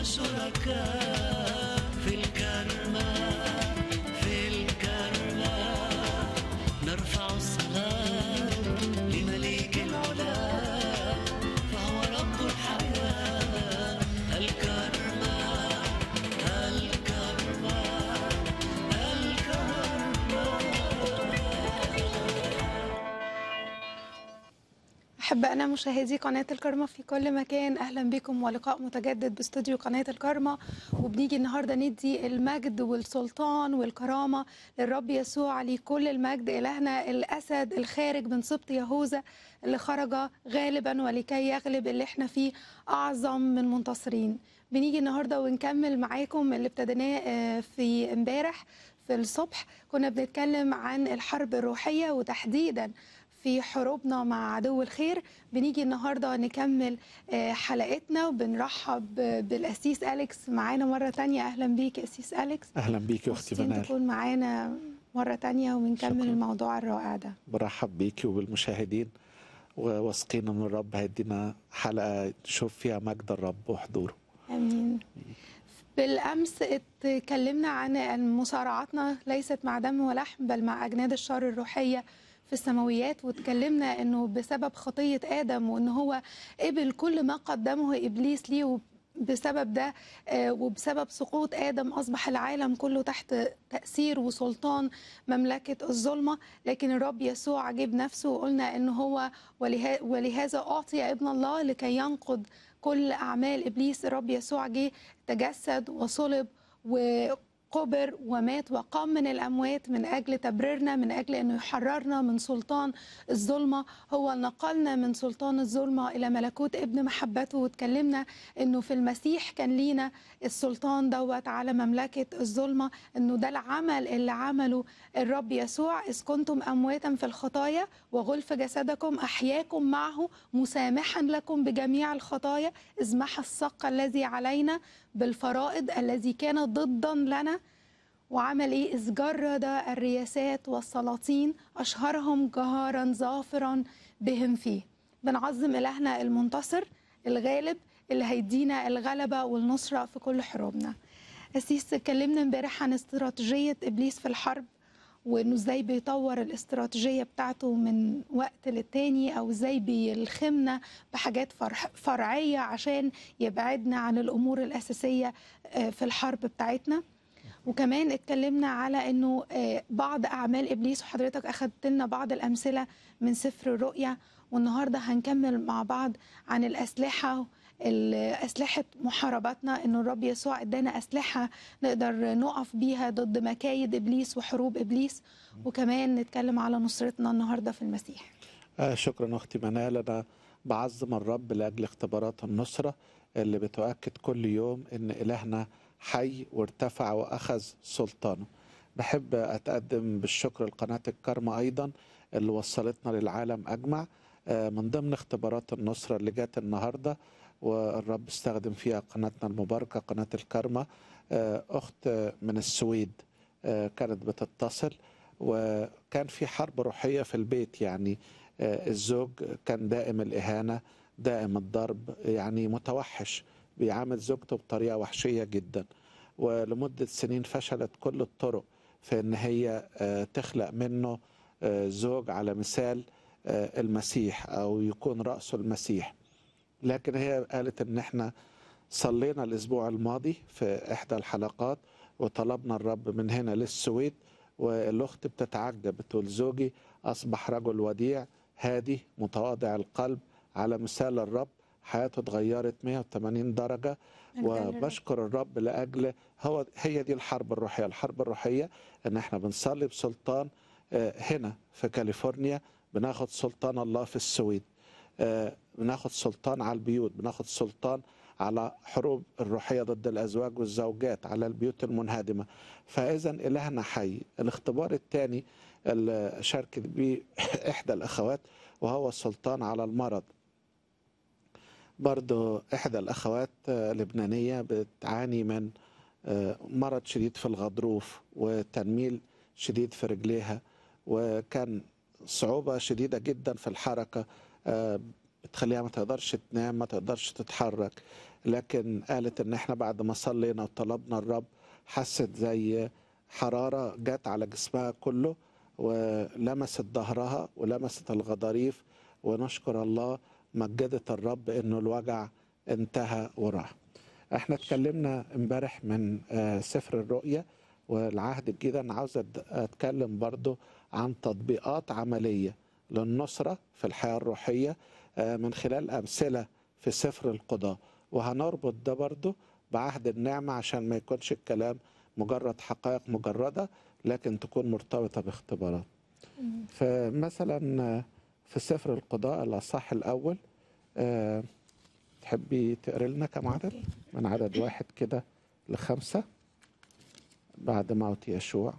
شركاء في الكرمة في الكرمة نرفع الصلاة لمليك العلا فهو رب الحياة الكرمة الكرمة أحبائنا مشاهدي قناة الكرمة في كل مكان أهلا بكم ولقاء متجدد باستوديو قناة الكرمة وبنيجي النهاردة ندي المجد والسلطان والكرامة للرب يسوع لكل المجد إلهنا الأسد الخارج من سبط يهوذا اللي خرج غالبا ولكي يغلب اللي احنا فيه أعظم من منتصرين بنيجي النهاردة ونكمل معاكم اللي ابتديناه آه، في امبارح في الصبح كنا بنتكلم عن الحرب الروحية وتحديدا في حروبنا مع عدو الخير بنيجي النهارده نكمل آه، حلقتنا وبنرحب بالاسيس اليكس معانا مره تانية اهلا بيك يا اسيس اليكس اهلا بيك يا اختي مبسوطين منال تكون معانا مره تانية ونكمل شكراً. الموضوع الرائع ده برحب بيكي وبالمشاهدين وواثقين ان الرب هيدينا حلقه نشوف فيها مجد الرب وحضوره امين بالامس اتكلمنا عن ان مصارعتنا ليست مع دم ولحم بل مع اجناد الشر الروحيه في السماويات واتكلمنا انه بسبب خطيه ادم وان هو قبل كل ما قدمه ابليس ليه بسبب ده آه، وبسبب سقوط ادم اصبح العالم كله تحت تاثير وسلطان مملكه الظلمه لكن الرب يسوع جاب نفسه وقلنا ان هو وله- ولهذا اعطي ابن الله لكي ينقض كل اعمال ابليس الرب يسوع جه تجسد وصلب وقبر ومات وقام من الاموات من اجل تبريرنا من اجل انه يحررنا من سلطان الظلمه هو نقلنا من سلطان الظلمه الى ملكوت ابن محبته واتكلمنا انه في المسيح كان لينا السلطان دوت على مملكه الظلمه انه ده العمل اللي عمله الرب يسوع اذ كنتم امواتا في الخطايا وغلف جسدكم احياكم معه مسامحا لكم بجميع الخطايا اذ محى الصق الذي علينا بالفرائض الذي كان ضدا لنا وعمل ايه اذ جرد الرياسات والسلاطين اشهرهم جهارا ظافرا بهم فيه بنعظم الهنا المنتصر الغالب اللي هيدينا الغلبه والنصره في كل حروبنا أسيس اتكلمنا امبارح عن استراتيجيه ابليس في الحرب وانه ازاي بيطور الاستراتيجيه بتاعته من وقت للتاني او ازاي بيلخمنا بحاجات فرح فرعيه عشان يبعدنا عن الامور الاساسيه آه، في الحرب بتاعتنا وكمان اتكلمنا على انه آه، بعض اعمال ابليس وحضرتك اخدت لنا بعض الامثله من سفر الرؤيا والنهارده هنكمل مع بعض عن الاسلحه ال- اسلحه محارباتنا انه الرب يسوع ادانا اسلحه نقدر نقف بيها ضد مكايد ابليس وحروب ابليس وكمان نتكلم على نصرتنا النهارده في المسيح آه شكرا اختي منال انا بعظم الرب لاجل اختبارات النصره اللي بتؤكد كل يوم ان الهنا حي وارتفع واخذ سلطانه بحب اتقدم بالشكر لقناه الكرمة ايضا اللي وصلتنا للعالم اجمع آه من ضمن اختبارات النصره اللي جت النهارده والرب استخدم فيها قناتنا المباركه قناه الكرمة آه اخت من السويد آه كانت بتتصل وكان في حرب روحيه في البيت يعني آه، الزوج كان دائم الإهانة دائم الضرب يعني متوحش بيعامل زوجته بطريقة وحشية جدا ولمدة سنين فشلت كل الطرق في أن هي آه، تخلق منه آه، زوج على مثال آه، المسيح أو يكون رأسه المسيح لكن هي قالت أن احنا صلينا الأسبوع الماضي في إحدى الحلقات وطلبنا الرب من هنا للسويد والأخت بتتعجب بتقول زوجي أصبح رجل وديع هادي متواضع القلب على مثال الرب حياته اتغيرت 180 درجة وبشكر الرب لأجل هو هي دي الحرب الروحية الحرب الروحية ان احنا بنصلي بسلطان آه، هنا في كاليفورنيا بناخد سلطان الله في السويد آه، بناخد سلطان على البيوت بناخد سلطان على حروب الروحية ضد الأزواج والزوجات على البيوت المنهدمة فإذا إلهنا حي الاختبار الثاني اللي شاركت به إحدى الأخوات وهو السلطان على المرض برضو إحدى الأخوات آه، لبنانية بتعاني من آه، مرض شديد في الغضروف وتنميل شديد في رجليها وكان صعوبة شديدة جدا في الحركة آه، بتخليها ما تقدرش تنام ما تقدرش تتحرك لكن قالت ان احنا بعد ما صلينا وطلبنا الرب حست زي حرارة جت على جسمها كله ولمست ظهرها ولمست الغضاريف ونشكر الله مجدت الرب انه الوجع انتهى وراح احنا اتكلمنا امبارح من آه، سفر الرؤيا والعهد الجديد انا عاوز أد- اتكلم برضو عن تطبيقات عملية للنصرة في الحياة الروحية آه، من خلال أمثلة في سفر القضاء وهنربط ده برضو بعهد النعمة عشان ما يكونش الكلام مجرد حقائق مجردة لكن تكون مرتبطة باختبارات فمثلا آه، في سفر القضاء الأصح الأول آه، تحبي تقري لنا كم عدد أوكي. من عدد واحد كده لخمسة بعد موت يشوع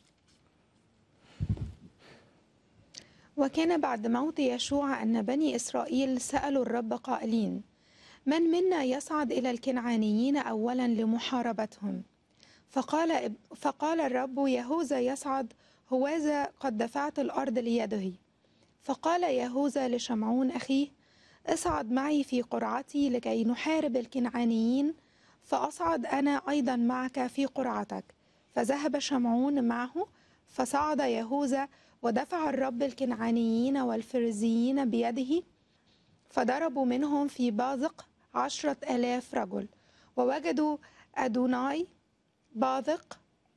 وكان بعد موت يشوع أن بني إسرائيل سألوا الرب قائلين من منا يصعد إلى الكنعانيين أولا لمحاربتهم فقال, فقال الرب يهوذا يصعد هوذا قد دفعت الأرض ليده فقال يهوذا لشمعون أخيه اصعد معي في قرعتي لكي نحارب الكنعانيين فأصعد أنا أيضا معك في قرعتك فذهب شمعون معه فصعد يهوذا ودفع الرب الكنعانيين والفرزيين بيده فضربوا منهم في بازق عشرة آلاف رجل ووجدوا أدوناي باذق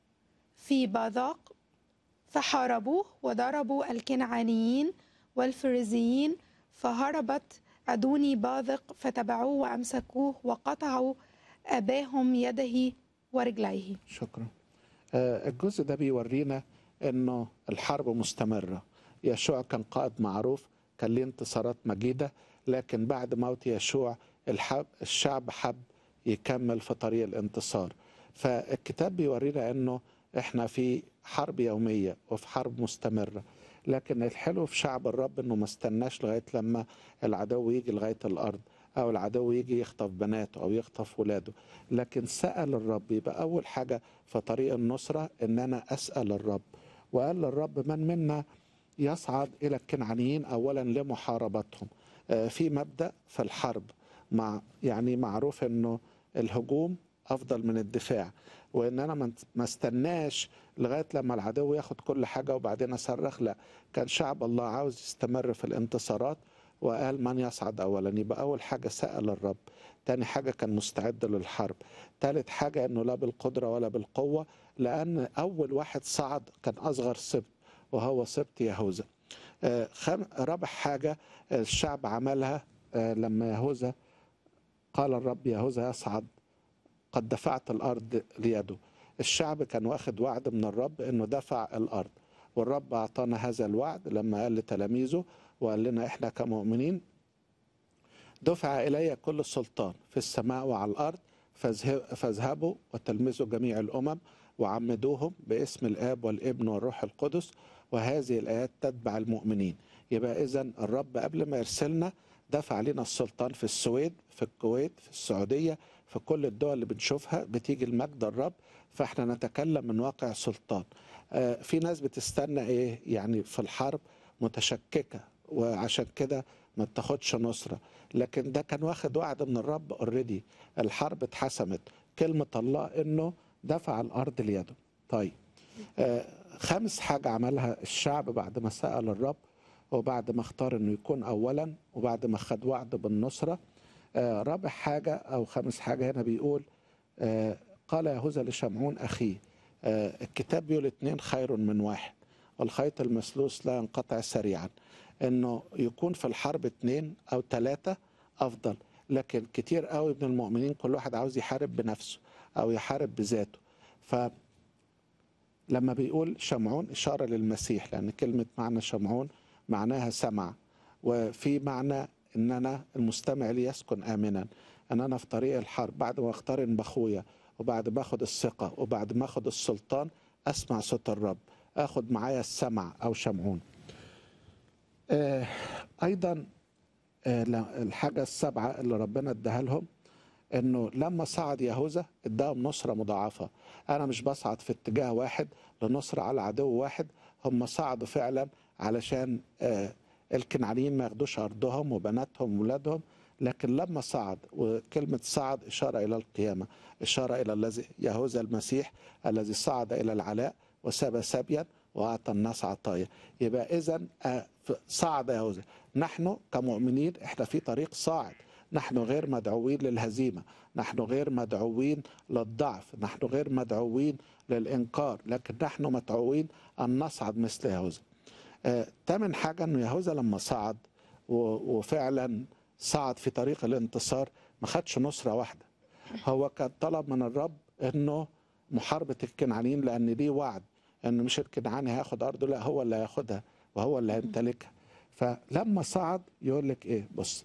في باذاق فحاربوه وضربوا الكنعانيين والفريزيين فهربت أدوني باذق فتبعوه وأمسكوه وقطعوا أباهم يده ورجليه شكرا آه، الجزء ده بيورينا انه الحرب مستمرة يشوع كان قائد معروف كان ليه انتصارات مجيدة لكن بعد موت يشوع الحب الشعب حب يكمل في طريق الانتصار فالكتاب بيورينا انه احنا في حرب يومية وفي حرب مستمرة لكن الحلو في شعب الرب انه ما استناش لغاية لما العدو يجي لغاية الارض او العدو يجي يخطف بناته او يخطف ولاده لكن سأل الرب يبقى اول حاجة في طريق النصرة ان انا اسأل الرب وقال للرب من منا يصعد الى الكنعانيين اولا لمحاربتهم آه، في مبدأ في الحرب مع يعني معروف انه الهجوم افضل من الدفاع وان انا ما ما استناش لغايه لما العدو ياخد كل حاجه وبعدين اصرخ لا كان شعب الله عاوز يستمر في الانتصارات وقال من يصعد اولا يبقى اول حاجه سال الرب تاني حاجه كان مستعد للحرب تالت حاجه انه لا بالقدره ولا بالقوه لان اول واحد صعد كان اصغر سبط وهو سبط يهوذا آه، خم... رابع حاجه الشعب عملها آه، لما يهوذا قال الرب يهوذا يصعد قد دفعت الارض ليده الشعب كان واخد وعد من الرب انه دفع الارض والرب اعطانا هذا الوعد لما قال لتلاميذه وقال لنا احنا كمؤمنين دفع الي كل السلطان في السماء وعلى الارض فاذهب- فاذهبوا وتلمذوا جميع الامم وعمدوهم باسم الاب والابن والروح القدس وهذه الايات تتبع المؤمنين يبقى اذا الرب قبل ما يرسلنا دفع لنا السلطان في السويد في الكويت في السعوديه في كل الدول اللي بنشوفها بتيجي المجد الرب فاحنا نتكلم من واقع سلطان آه، في ناس بتستنى ايه يعني في الحرب متشككه وعشان كده ما بتاخدش نصره لكن ده كان واخد وعد من الرب اوريدي الحرب اتحسمت كلمه الله انه دفع الارض ليده طيب آه، خامس حاجه عملها الشعب بعد ما سال الرب وبعد ما اختار انه يكون اولا وبعد ما خد وعد بالنصره آه، رابع حاجه او خامس حاجه هنا بيقول آه، قال يهوذا لشمعون اخيه آه، الكتاب بيقول اتنين خير من واحد والخيط المسلوس لا ينقطع سريعا انه يكون في الحرب اتنين او ثلاثة افضل لكن كتير قوي من المؤمنين كل واحد عاوز يحارب بنفسه او يحارب بذاته ف لما بيقول شمعون إشارة للمسيح لأن كلمة معنى شمعون معناها سمع وفي معنى إن أنا المستمع لي يسكن آمنا أن أنا في طريق الحرب بعد ما أقترن بأخويا وبعد ما أخد الثقة وبعد ما أخد السلطان أسمع صوت الرب أخد معايا السمع أو شمعون آه أيضا آه لا- الحاجة السبعة اللي ربنا اداها لهم انه لما صعد يهوذا اداهم نصره مضاعفه انا مش بصعد في اتجاه واحد لنصره على عدو واحد هم صعدوا فعلا علشان آه، الكنعانيين ما ياخدوش ارضهم وبناتهم وولادهم لكن لما صعد وكلمة صعد إشارة إلى القيامة إشارة إلى الذي يهوذا المسيح الذي صعد إلى العلاء وساب سبيا وأعطى الناس عطايا يبقى إذا صعد يهوذا نحن كمؤمنين إحنا في طريق صاعد نحن غير مدعوين للهزيمة نحن غير مدعوين للضعف نحن غير مدعوين للإنكار لكن نحن مدعوين أن نصعد مثل يهوذا آه، تامن حاجة أنه يهوذا لما صعد و- وفعلا صعد في طريق الانتصار ما خدش نصرة واحدة هو كان طلب من الرب أنه محاربة الكنعانيين لأن ليه وعد أنه مش الكنعاني هياخد أرضه لا هو اللي هياخدها وهو اللي هيمتلكها فلما صعد يقول لك إيه بص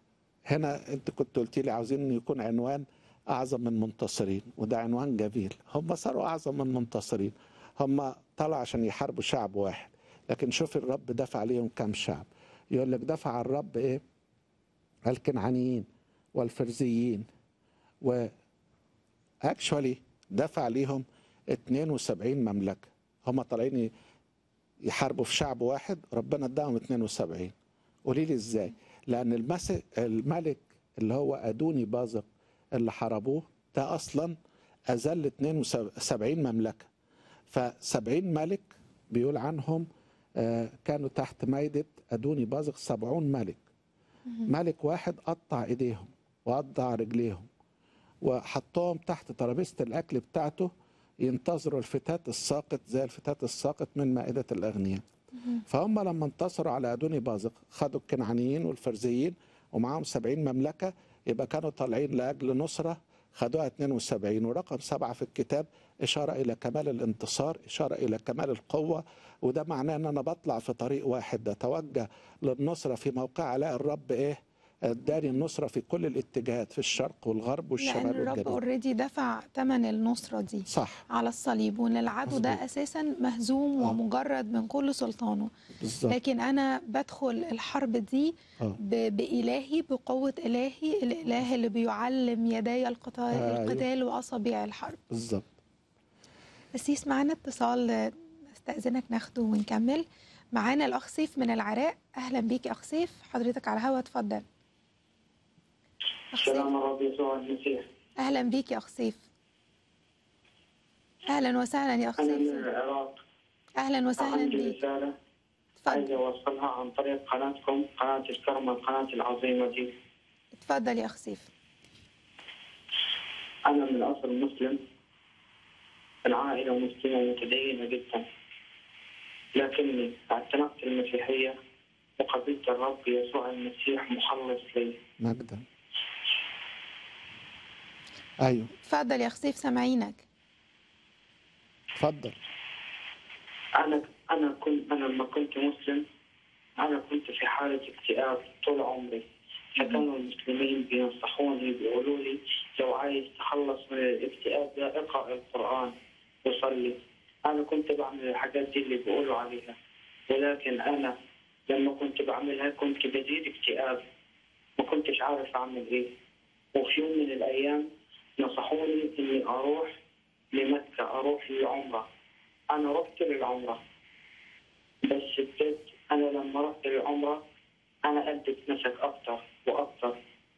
هنا انت كنت قلت لي عاوزين إنه يكون عنوان اعظم من منتصرين وده عنوان جميل هم صاروا اعظم من منتصرين هم طلعوا عشان يحاربوا شعب واحد لكن شوف الرب دفع عليهم كم شعب يقول لك دفع الرب ايه الكنعانيين والفرزيين و اكشولي دفع عليهم 72 مملكه هم طالعين ي- يحاربوا في شعب واحد ربنا اداهم 72 قولي لي ازاي لان المسك الملك اللي هو ادوني بازق اللي حاربوه ده اصلا اذل 72 مملكه ف70 ملك بيقول عنهم آه، كانوا تحت مايده ادوني بازق 70 ملك ملك واحد قطع ايديهم وقطع رجليهم وحطهم تحت ترابيزه الاكل بتاعته ينتظروا الفتات الساقط زي الفتات الساقط من مائده الاغنياء فهم لما انتصروا على ادوني بازق خدوا الكنعانيين والفرزيين ومعاهم 70 مملكه يبقى كانوا طالعين لاجل نصره خدوها 72 ورقم سبعه في الكتاب اشاره الى كمال الانتصار اشاره الى كمال القوه وده معناه ان انا بطلع في طريق واحد اتوجه للنصره في موقع الاقي الرب ايه اداني النصره في كل الاتجاهات في الشرق والغرب لان والشمال الرب والجنوب اوريدي دفع ثمن النصره دي صح على الصليب وان العدو ده مظبوط. اساسا مهزوم آه. ومجرد من كل سلطانه بالظبط لكن انا بدخل الحرب دي آه. ب- بإلهي بقوة إلهي الإله اللي بيعلم يدي القتال, أيوه. القتال وأصابع الحرب بالظبط أسيس معانا اتصال استأذنك ناخده ونكمل معانا الأخ سيف من العراق أهلا بيك يا أخ سيف حضرتك على الهوا اتفضل أخ سيف سلام الرب يسوع المسيح أهلا بيك يا أخ سيف أهلا وسهلا يا أخ أنا من سيف العراق أهلا وسهلا عندي بيك رسالة عايز اتفضل أوصلها عن طريق قناتكم قناة الكرمة القناة العظيمة دي اتفضل يا أخ سيف أنا من أصل مسلم العائلة مسلمة متدينة جدا لكني اعتنقت المسيحية وقبلت الرب يسوع المسيح مخلص لي مجدا ايوه اتفضل يا أخ سيف سامعينك اتفضل أنا أنا كنت أنا لما كنت مسلم أنا كنت في حالة اكتئاب طول عمري فكانوا المسلمين بينصحوني بيقولوا لي لو عايز تخلص من الاكتئاب ده اقرأ القرآن وصلي أنا كنت بعمل الحاجات دي اللي بيقولوا عليها ولكن أنا لما كنت بعملها كنت بزيد اكتئاب ما كنتش عارف أعمل إيه وفي يوم من الأيام نصحوني إني أروح لمكة أروح للعمرة أنا رحت للعمرة بس بجد أنا لما رحت للعمرة أنا قلبي اتمسك أكتر وأكتر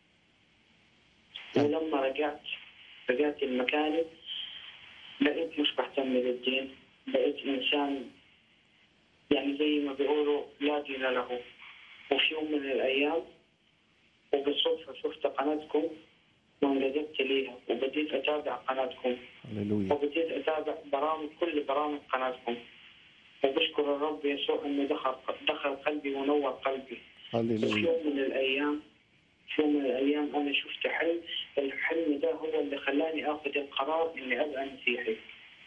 ولما رجعت رجعت لمكاني بقيت مش بهتم بالدين بقيت إنسان يعني زي ما بيقولوا لا دين له وفي يوم من الأيام وبالصدفة شفت قناتكم وانجذبت ليها وبديت أتابع قناتكم هللويا وبديت اتابع برامج كل برامج قناتكم وبشكر الرب يسوع انه دخل دخل قلبي ونور قلبي وفي هللويا يوم من الايام في يوم من الايام انا شفت حلم الحلم ده هو اللي خلاني اخذ القرار اني ابقى مسيحي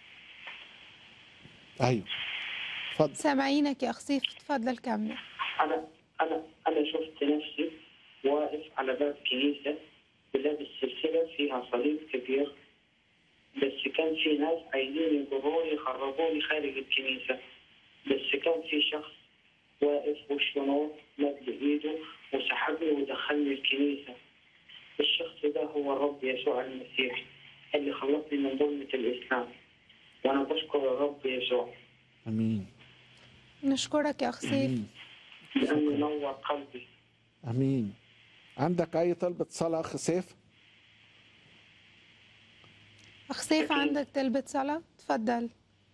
ايوه اتفضل سامعينك يا أخ سيف اتفضل كمل انا انا انا شفت نفسي واقف على باب كنيسه بلابس سلسله فيها صليب كبير بس كان في ناس عايزين يجروني يخرجوني خارج الكنيسه بس كان في شخص واقف وشه نور مد ايده وسحبني ودخلني الكنيسه الشخص ده هو الرب يسوع المسيح اللي خلصني من ظلمه الاسلام وانا بشكر الرب يسوع امين نشكرك يا أخ سيف امين لانه نور قلبي امين عندك اي طلبة صلاة اخ سيف اخ سيف أكيد. عندك طلبة صلاة اتفضل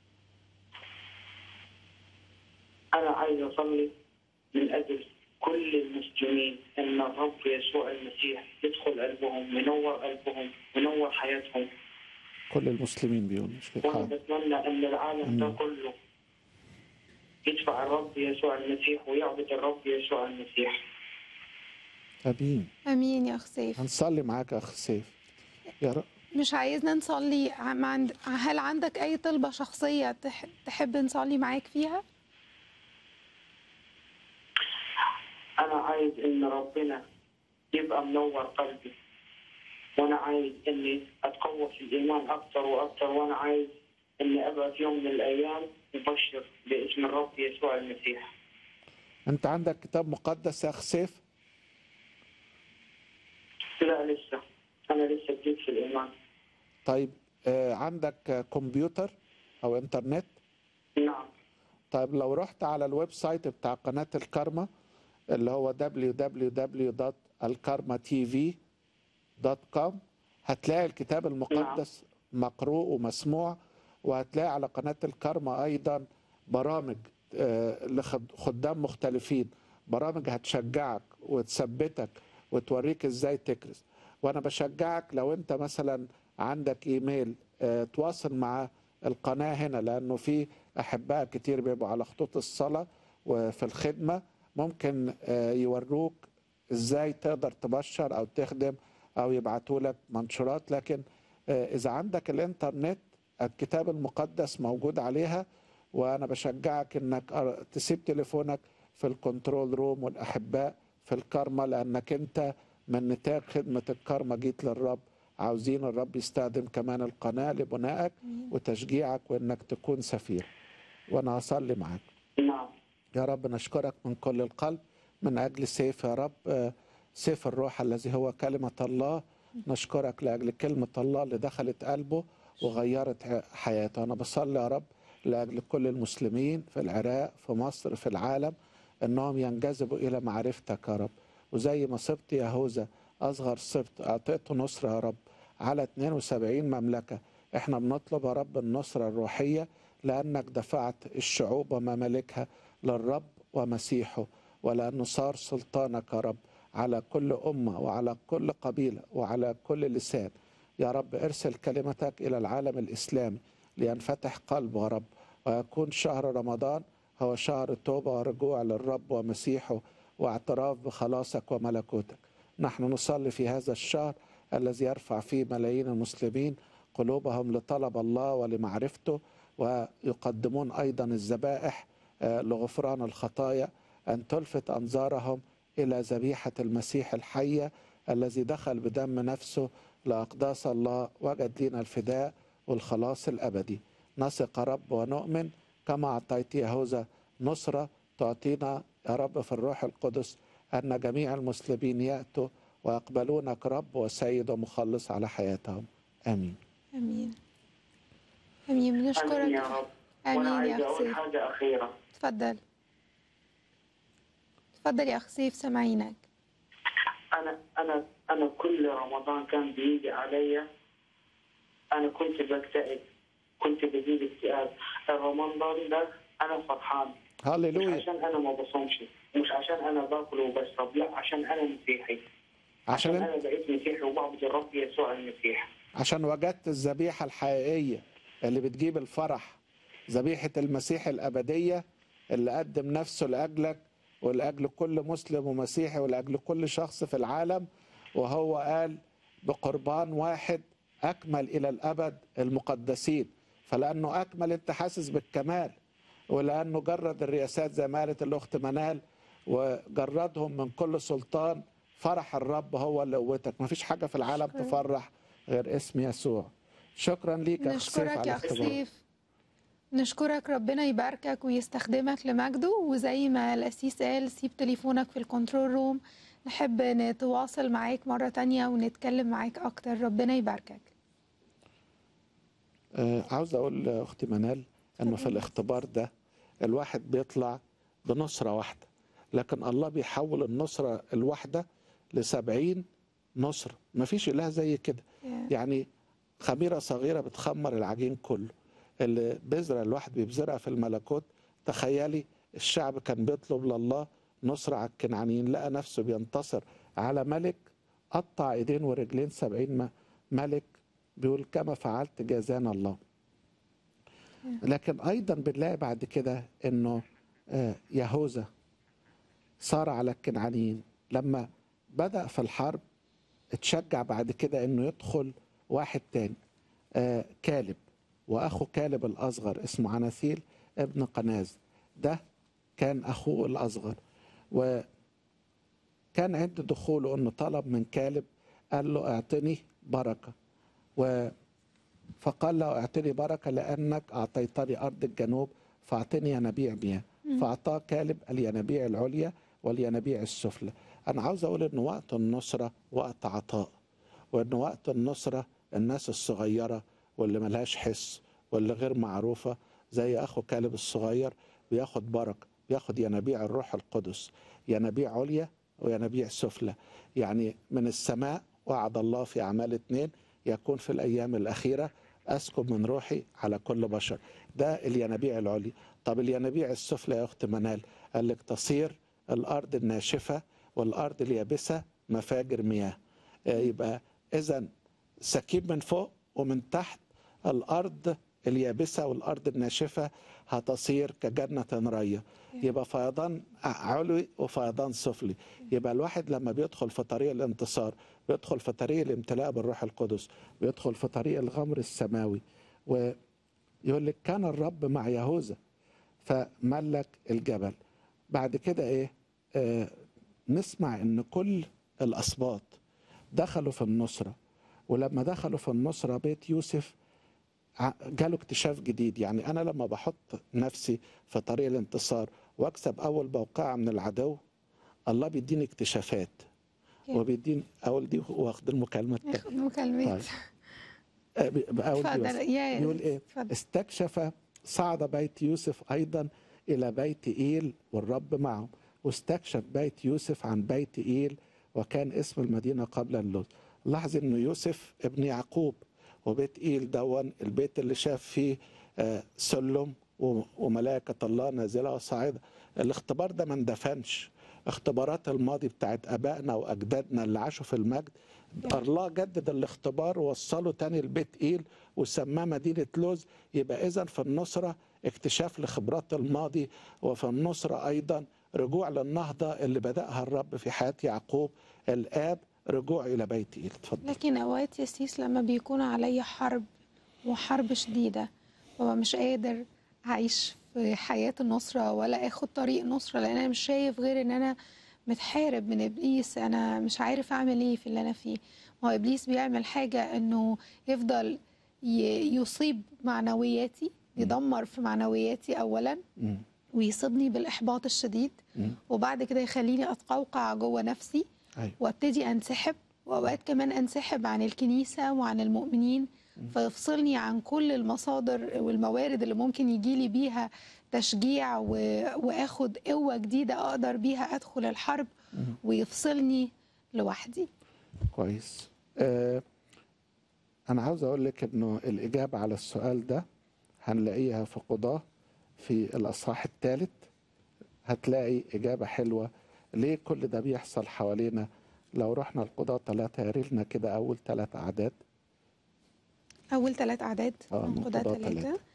أنا عايز أصلي من أجل كل المسلمين إن الرب يسوع المسيح يدخل قلبهم منور قلبهم منور حياتهم كل المسلمين بيقولوا مش وأنا بيحاول بتمنى إن العالم ده أمين. كله يدفع الرب يسوع المسيح ويعبد الرب يسوع المسيح امين امين يا اخ سيف هنصلي معاك يا اخ سيف يا رب مش عايزنا نصلي عم عند... هل عندك اي طلبة شخصية تح... تحب نصلي معاك فيها أنا عايز إن ربنا يبقى منور قلبي وأنا عايز إني أتقوى في الإيمان أكتر وأكتر وأنا عايز إني أبقى في يوم من الأيام مبشر باسم الرب يسوع المسيح انت عندك كتاب مقدس يا اخ سيف لا لسه أنا لسه جديد في الإيمان طيب آه، عندك آه، كمبيوتر او انترنت نعم طيب لو رحت على الويب سايت بتاع قناة الكارما اللي هو www.alkarmatv.com هتلاقي الكتاب المقدس مقروء ومسموع وهتلاقي على قناة الكارما أيضا برامج آه، لخدام مختلفين برامج هتشجعك وتثبتك وتوريك ازاي تكرس وانا بشجعك لو انت مثلا عندك ايميل آه، تواصل مع القناة هنا لانه في احباء كتير بيبقوا على خطوط الصلاة وفي الخدمة ممكن آه، يوروك ازاي تقدر تبشر او تخدم او يبعتوا لك منشورات لكن آه، اذا عندك الانترنت الكتاب المقدس موجود عليها وانا بشجعك انك أر- تسيب تليفونك في الكنترول روم والاحباء في الكارما لانك انت من نتاج خدمه الكارما جيت للرب عاوزين الرب يستخدم كمان القناه لبنائك وتشجيعك وانك تكون سفير وانا هصلي معاك نعم يا رب نشكرك من كل القلب من أجل سيف يا رب آه، سيف الروح الذي هو كلمة الله نشكرك لأجل كلمة الله اللي دخلت قلبه وغيرت ح- حياته أنا بصلي يا رب لأجل كل المسلمين في العراق في مصر في العالم أنهم ينجذبوا إلى معرفتك يا رب وزي ما سبط يهوذا أصغر سبط أعطيته نصرة يا رب على 72 مملكة احنا بنطلب يا رب النصرة الروحية لأنك دفعت الشعوب وممالكها للرب ومسيحه ولأنه صار سلطانك يا رب على كل أمة وعلى كل قبيلة وعلى كل لسان يا رب ارسل كلمتك إلى العالم الإسلامي لينفتح قلبه يا رب ويكون شهر رمضان هو شهر توبة ورجوع للرب ومسيحه واعتراف بخلاصك وملكوتك نحن نصلي في هذا الشهر الذي يرفع فيه ملايين المسلمين قلوبهم لطلب الله ولمعرفته ويقدمون أيضا الذبائح آه، لغفران الخطايا أن تلفت أنظارهم إلى ذبيحة المسيح الحية الذي دخل بدم نفسه لأقداس الله وجد لنا الفداء والخلاص الأبدي نثق يا رب ونؤمن كما أعطيت يهوذا نصرة تعطينا يا رب في الروح القدس أن جميع المسلمين يأتوا ويقبلونك رب وسيد ومخلص على حياتهم آمين امين امين امين بنشكرك يا رب وانا امين عايز يا اخ اقول سيف حاجه اخيره اتفضل اتفضل يا اخ سيف سامعينك انا انا انا كل رمضان كان بيجي عليا انا كنت بكتئب كنت بجيب اكتئاب الرمضان ده انا فرحان مش هللويا عشان انا ما بصومش مش عشان انا باكل وبشرب لا عشان انا مسيحي عشان عشان انا بقيت مسيحي وبعبد الرب يسوع المسيح عشان وجدت الذبيحة الحقيقية اللي بتجيب الفرح ذبيحة المسيح الأبدية اللي قدم نفسه لأجلك ولأجل كل مسلم ومسيحي ولأجل كل شخص في العالم وهو قال بقربان واحد أكمل إلى الأبد المقدسين فلأنه أكمل أنت حاسس بالكمال ولأنه جرد الرياسات زي ما قالت الأخت منال وجردهم من كل سلطان فرح الرب هو اللي قوتك مفيش حاجة في العالم شكراً. تفرح غير اسم يسوع شكرا ليك يا أخ سيف نشكرك على يا اخ اختبارك سيف نشكرك ربنا يباركك ويستخدمك لمجده وزي ما القسيس قال سيب تليفونك في الكنترول روم نحب نتواصل معاك مرة تانية ونتكلم معاك أكتر ربنا يباركك آه، عاوز اقول لاختي منال انه في الاختبار ده الواحد بيطلع بنصره واحده لكن الله بيحول النصره الواحده لسبعين نصر مفيش إله زي كده يا. يعني خميرة صغيرة بتخمر العجين كله اللي بذرة الواحد بيبذرها في الملكوت تخيلي الشعب كان بيطلب لله نصر على الكنعانيين لقى نفسه بينتصر على ملك قطع ايدين ورجلين سبعين م- ملك بيقول كما فعلت جازانا الله لكن ايضا بنلاقي بعد كده انه آه، يهوذا صار على الكنعانيين لما بدأ في الحرب اتشجع بعد كده انه يدخل واحد تاني آه كالب واخو كالب الاصغر اسمه عناثيل ابن قناز ده كان اخوه الاصغر وكان عند دخوله انه طلب من كالب قال له اعطني بركه و فقال له اعطني بركه لانك اعطيتني ارض الجنوب فاعطني ينابيع مياه فاعطاه كالب الينابيع العليا والينابيع السفلى انا عاوز اقول ان وقت النصره وقت عطاء وان وقت النصره الناس الصغيره واللي ملهاش حس واللي غير معروفه زي اخو كالب الصغير بياخد بركه بياخد ينابيع الروح القدس ينابيع عليا وينابيع سفلى يعني من السماء وعد الله في اعمال اتنين يكون في الايام الاخيره اسكب من روحي على كل بشر ده الينابيع العليا طب الينابيع السفلى يا اخت منال قال لك تصير الارض الناشفه والارض اليابسه مفاجر مياه آه، يبقى اذا سكيب من فوق ومن تحت الارض اليابسه والارض الناشفه هتصير كجنه ريه يبقى فيضان علوي وفيضان سفلي يبقى الواحد لما بيدخل في طريق الانتصار بيدخل في طريق الامتلاء بالروح القدس بيدخل في طريق الغمر السماوي ويقول لك كان الرب مع يهوذا فملك الجبل بعد كده ايه آه نسمع ان كل الاسباط دخلوا في النصره ولما دخلوا في النصره بيت يوسف ع- جاله اكتشاف جديد يعني انا لما بحط نفسي في طريق الانتصار واكسب اول موقعه من العدو الله بيديني اكتشافات Yeah. وبيديني اول دي واخد المكالمه التانية ناخد مكالمات طيب. آه، بي- بأول دي اتفضل بس. يا بيقول ايه اتفضل. استكشف صعد بيت يوسف ايضا الى بيت ايل والرب معه واستكشف بيت يوسف عن بيت ايل وكان اسم المدينه قبل اللوز لاحظ انه يوسف ابن يعقوب وبيت ايل دون البيت اللي شاف فيه آه، سلم و- وملائكه الله نازله وصاعده الاختبار ده ما اندفنش اختبارات الماضي بتاعت ابائنا واجدادنا اللي عاشوا في المجد الله جدد الاختبار ووصله تاني لبيت ايل وسماه مدينه لوز يبقى اذا في النصره اكتشاف لخبرات الماضي وفي النصره ايضا رجوع للنهضه اللي بداها الرب في حياه يعقوب الاب رجوع الى بيت ايل اتفضل لكن اوقات يا سيس لما بيكون عليا حرب وحرب شديده ببقى مش قادر اعيش في حياه النصره ولا اخد طريق النصره لان انا مش شايف غير ان انا متحارب من ابليس انا مش عارف اعمل ايه في اللي انا فيه ما هو ابليس بيعمل حاجه انه يفضل ي- يصيب معنوياتي يدمر في معنوياتي اولا مم. ويصيبني بالاحباط الشديد مم. وبعد كده يخليني اتقوقع جوه نفسي ايوه وابتدي انسحب واوقات كمان انسحب عن الكنيسه وعن المؤمنين فيفصلني عن كل المصادر والموارد اللي ممكن يجيلي بيها تشجيع و... واخد قوه جديده اقدر بيها ادخل الحرب ويفصلني لوحدي كويس آه انا عاوز اقول لك انه الاجابه على السؤال ده هنلاقيها في قضاه في الاصحاح الثالث هتلاقي اجابه حلوه ليه كل ده بيحصل حوالينا لو رحنا القضاه ثلاثه يا ريتنا كده اول ثلاث اعداد اول ثلاث اعداد آه، من من قضاة قضاة ثلاثه ثلاثة.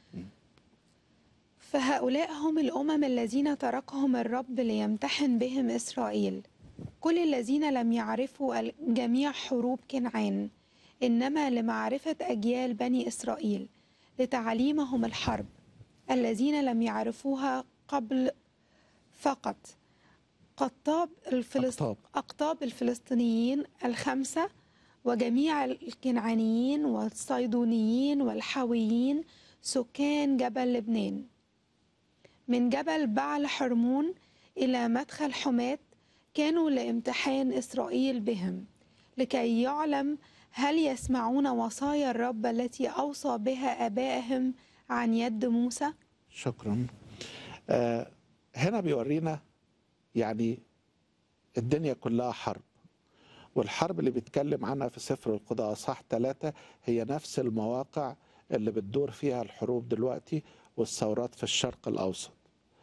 فهؤلاء هم الامم الذين تركهم الرب ليمتحن بهم اسرائيل كل الذين لم يعرفوا ال- جميع حروب كنعان انما لمعرفه اجيال بني اسرائيل لتعليمهم الحرب الذين لم يعرفوها قبل فقط قطاب الفلسط... أقطاب. أقطاب الفلسطينيين الخمسة وجميع الكنعانيين والصيدونيين والحويين سكان جبل لبنان من جبل بعل حرمون إلى مدخل حماة كانوا لامتحان إسرائيل بهم لكي يعلم هل يسمعون وصايا الرب التي أوصى بها آبائهم عن يد موسى شكرا آه هنا بيورينا يعني الدنيا كلها حرب والحرب اللي بيتكلم عنها في سفر القضاء اصحاح ثلاثة هي نفس المواقع اللي بتدور فيها الحروب دلوقتي والثورات في الشرق الاوسط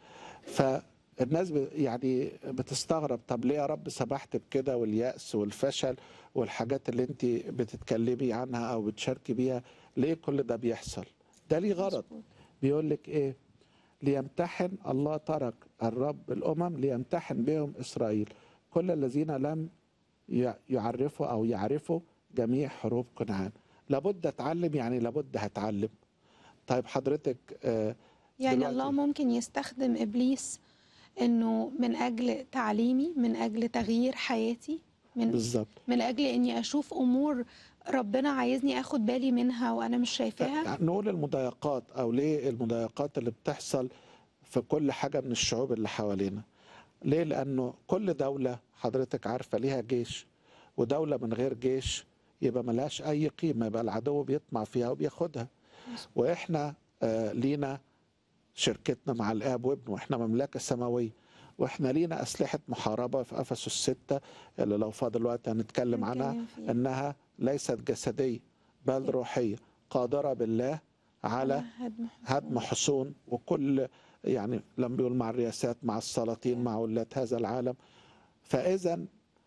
فالناس ب- يعني بتستغرب طب ليه يا رب سمحت بكده واليأس والفشل والحاجات اللي انت بتتكلمي عنها او بتشاركي بيها ليه كل ده بيحصل ده ليه غرض بيقول لك ايه ليمتحن الله ترك الرب الامم ليمتحن بهم اسرائيل كل الذين لم ي- يعرفوا او يعرفوا جميع حروب كنعان لابد اتعلم يعني لابد هتعلم طيب حضرتك آه يعني دلوقتي- الله ممكن يستخدم ابليس انه من اجل تعليمي من اجل تغيير حياتي من بالظبط من اجل اني اشوف امور ربنا عايزني اخد بالي منها وانا مش شايفاها نقول المضايقات او ليه المضايقات اللي بتحصل في كل حاجه من الشعوب اللي حوالينا ليه لانه كل دوله حضرتك عارفه ليها جيش ودوله من غير جيش يبقى ملهاش اي قيمه يبقى العدو بيطمع فيها وبياخدها واحنا آه لينا شركتنا مع الاب وابنه واحنا مملكه سماويه واحنا لينا اسلحه محاربه في افسس السته اللي لو فاضل وقت هنتكلم عنها هنتكلم فيها. انها ليست جسديه بل روحيه قادره بالله على هدم هدم حصون وكل يعني لما بيقول مع الرياسات مع السلاطين مع ولاة هذا العالم فإذا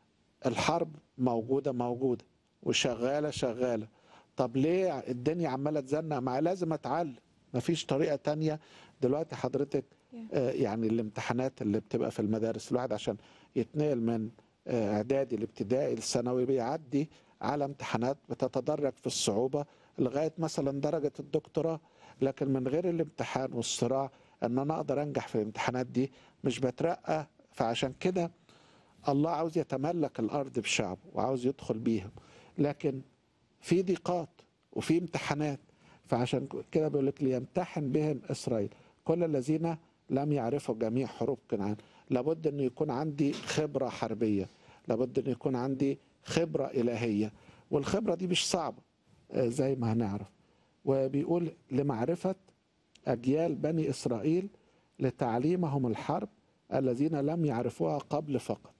الحرب موجودة موجودة وشغالة شغالة طب ليه الدنيا عمالة تزنق معايا لازم أتعلم مفيش طريقة تانية دلوقتي حضرتك آه، يعني الامتحانات اللي بتبقى في المدارس الواحد عشان يتنقل من آه، اعدادي الابتدائي الثانوي بيعدي على امتحانات بتتدرج في الصعوبة لغاية مثلا درجة الدكتوراه لكن من غير الامتحان والصراع ان انا اقدر انجح في الامتحانات دي مش بترقى فعشان كده الله عاوز يتملك الارض بشعبه وعاوز يدخل بيهم لكن في ضيقات وفي امتحانات فعشان كده بيقول لك ليمتحن بهم اسرائيل كل الذين لم يعرفوا جميع حروب كنعان لابد انه يكون عندي خبره حربيه لابد انه يكون عندي خبره الهيه والخبره دي مش صعبه آه، زي ما هنعرف وبيقول لمعرفه اجيال بني اسرائيل لتعليمهم الحرب الذين لم يعرفوها قبل فقط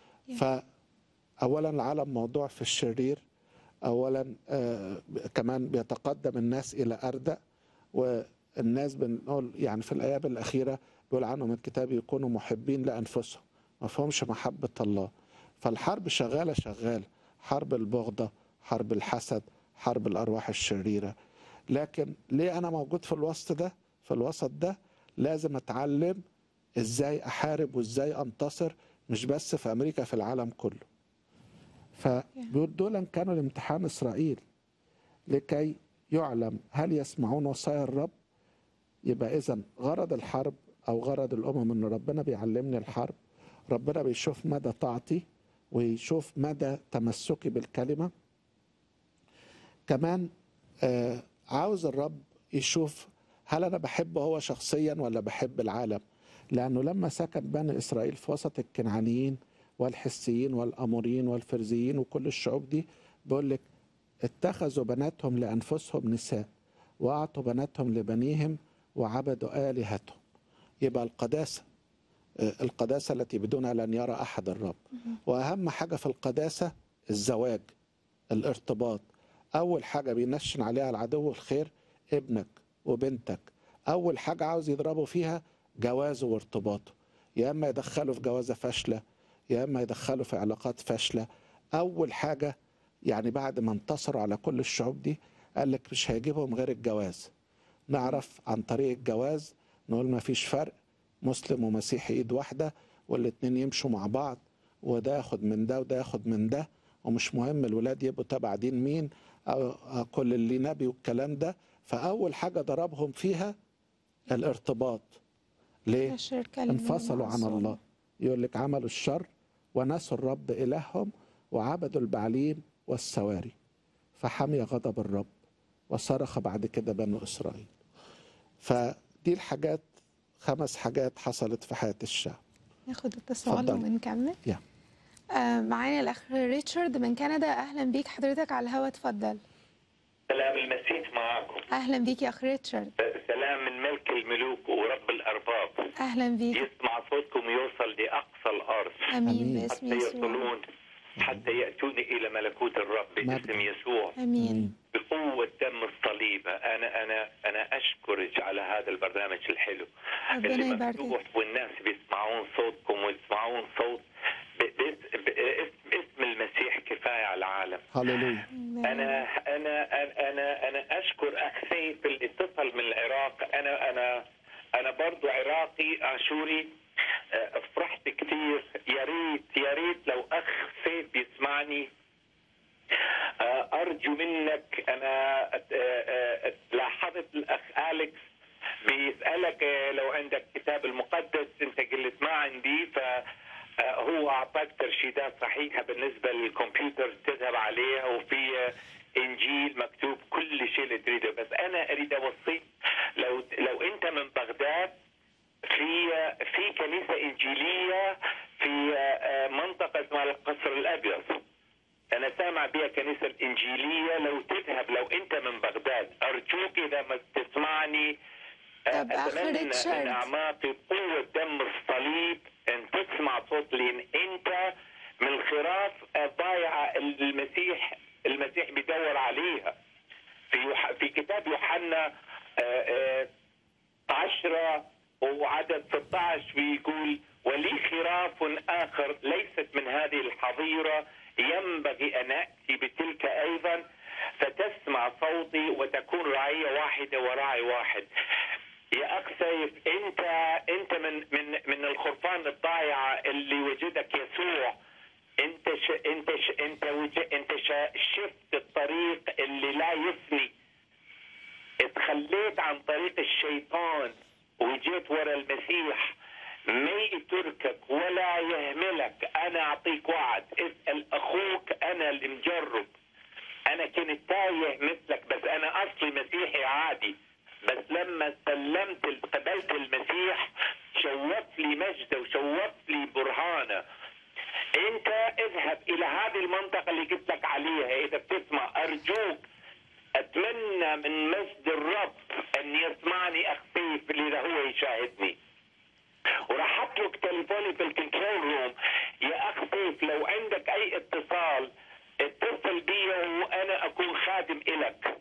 فاولا العالم موضوع في الشرير اولا آه كمان بيتقدم الناس الى اردأ والناس بنقول يعني في الايام الاخيره بيقول عنهم الكتاب يكونوا محبين لانفسهم ما فهمش محبه الله فالحرب شغاله شغاله حرب البغضه حرب الحسد حرب الارواح الشريره لكن ليه انا موجود في الوسط ده في الوسط ده لازم اتعلم ازاي احارب وازاي انتصر مش بس في امريكا في العالم كله فبيقول دول كانوا لامتحان اسرائيل لكي يعلم هل يسمعون وصايا الرب يبقى اذا غرض الحرب او غرض الامم ان ربنا بيعلمني الحرب ربنا بيشوف مدى طاعتي ويشوف مدى تمسكي بالكلمه كمان آه عاوز الرب يشوف هل انا بحبه هو شخصيا ولا بحب العالم لانه لما سكن بني اسرائيل في وسط الكنعانيين والحسيين والاموريين والفرزيين وكل الشعوب دي بيقول لك اتخذوا بناتهم لانفسهم نساء واعطوا بناتهم لبنيهم وعبدوا الهتهم يبقى القداسه آه، القداسه التي بدونها لن يرى احد الرب واهم حاجه في القداسه الزواج الارتباط اول حاجه بينشن عليها العدو الخير ابنك وبنتك اول حاجه عاوز يضربوا فيها جوازه وارتباطه يا اما يدخله في جوازه فاشله يا اما يدخله في علاقات فاشله اول حاجه يعني بعد ما انتصروا على كل الشعوب دي قال لك مش هيجيبهم غير الجواز نعرف عن طريق الجواز نقول ما فيش فرق مسلم ومسيحي ايد واحده والاتنين يمشوا مع بعض وده ياخد من ده وده ياخد من ده ومش مهم الولاد يبقوا تبع دين مين أو أو كل اللي نبي والكلام ده فاول حاجه ضربهم فيها الارتباط ليه نشر كلمة انفصلوا عن المعصوم. الله يقول لك عملوا الشر ونسوا الرب إلههم وعبدوا البعليم والسواري فحمي غضب الرب وصرخ بعد كده بنو إسرائيل فدي الحاجات خمس حاجات حصلت في حياة الشعب ناخد اتصال اتفضلي. ونكمل يا. آه معانا الاخ ريتشارد من كندا اهلا بيك حضرتك على الهوا اتفضل سلام المسيح معاكم اهلا بيك يا اخ ريتشارد سلام من ملك الملوك ورب الأرباب اهلا بيك يسمع صوتكم يوصل لأقصى الأرض امين آمين. باسم حتى يسوع يصلون حتى يأتوني إلى ملكوت الرب باسم مجد. يسوع امين بقوة دم الصليب أنا أنا أنا أشكرك على هذا البرنامج الحلو ربنا اللي يباركك. مفتوح والناس بيسمعون صوتكم ويسمعون صوت ب- باسم باسم- باسم المسيح كفاية على العالم هللويا انا انا انا انا, أنا اشكر اخ سيف اللي اتصل من العراق انا انا انا برضو عراقي اشوري آه، فرحت كثير يا ريت يا ريت لو اخ سيف بيسمعني آه، ارجو منك انا آه، آه، لاحظت الاخ اليكس بيسالك آه، لو عندك كتاب المقدس انت قلت ما عندي ف آه، هو اعطاك ترشيدات صحيحه بالنسبه للكمبيوتر تذهب عليها وفي آه، انجيل مكتوب كل شيء اللي تريده بس انا اريد اوصيك لو لو انت من بغداد في في كنيسه انجيليه في آه، منطقه اسمها القصر الابيض انا سامع بها كنيسه الانجيليه لو تذهب لو انت من بغداد ارجوك اذا ما تسمعني آه، طب أخ اتمنى ريتشارد. من اعماقي قوه دم الصليب ان تسمع صوت لان انت من الخراف الضايعه المسيح المسيح بيدور عليها في يوح... في كتاب يوحنا آه، آه، عشرة وعدد 16 بيقول ولي خراف آخر ليست من هذه الحظيرة ينبغي أن أأتي بتلك أيضا فتسمع صوتي وتكون رعية واحدة وراعي واحد يا أخ سيف أنت أنت من من من الخرفان الضايعة اللي وجدك يسوع أنت ش أنت ش أنت وج أنت ش شفت الطريق اللي لا يفني اتخليت عن طريق الشيطان وجيت ورا المسيح ما يتركك ولا يهملك انا اعطيك وعد اسال اخوك انا اللي مجرب انا كنت تايه مثلك بس انا اصلي مسيحي عادي بس لما سلمت قبلت المسيح شوفت لي مجده وشوفت لي برهانه انت اذهب الى هذه المنطقه اللي قلت لك عليها اذا بتسمع ارجوك اتمنى من مجد الرب ان يسمعني اخ سيف اللي إذا هو يشاهدني وراح اترك تليفوني في الكنترول روم يا اخ سيف لو عندك اي اتصال اتصل بي وانا اكون خادم الك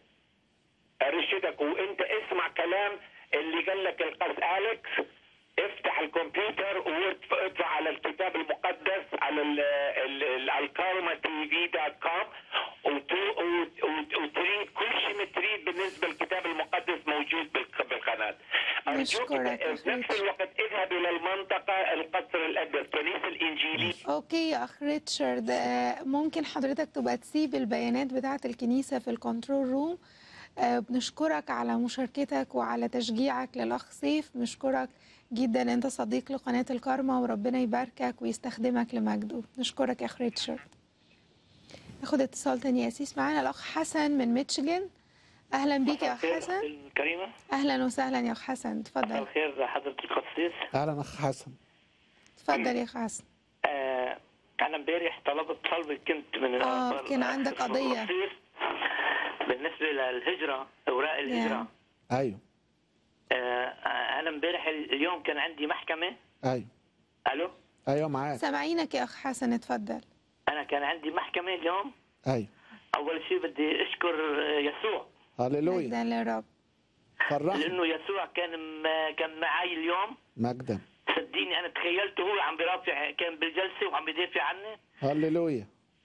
ارشدك وانت اسمع كلام اللي قال لك القس اليكس افتح الكمبيوتر وادفع على الكتاب المقدس على ال- ال- ال- الكارما تي في دوت كوم وت- وت- وت- وتريد كل شيء ما تريد بالنسبه للكتاب المقدس موجود بالق- بالقناه. ارجوك نشكرك يا في نفس أخوي. الوقت اذهب الى المنطقه القصر الابيض كنيسه الانجيليه اوكي يا اخ ريتشارد آه، ممكن حضرتك تبقى تسيب البيانات بتاعه الكنيسه في الكنترول روم آه، بنشكرك على مشاركتك وعلى تشجيعك للاخ سيف بنشكرك جدا انت صديق لقناه الكارما وربنا يباركك ويستخدمك لمجده نشكرك يا اخ ريتشارد ناخد اتصال تاني يا اسيس معانا الاخ حسن من ميتشيجن اهلا بيك يا اخ حسن الكريمة اهلا وسهلا يا اخ حسن مساء اتفضل الخير حضرة القسيس اهلا اخ حسن اتفضل يا اخ حسن آه أنا امبارح طلبت طلب كنت من آه، الأخبار- كان عندك قضية. القسيس بالنسبة للهجرة أوراق الهجرة ايوه آه أنا امبارح اليوم كان عندي محكمة ايوه ألو ايوه معاك سامعينك يا اخ حسن اتفضل أنا كان عندي محكمة اليوم ايوه أول شيء بدي أشكر آه، يسوع هللويا مجدا للرب فرحنا لأنه يسوع كان م- كان معي اليوم مجدا صدقيني أنا تخيلته هو عم بيرافع كان بالجلسة وعم بيدافع عني هللويا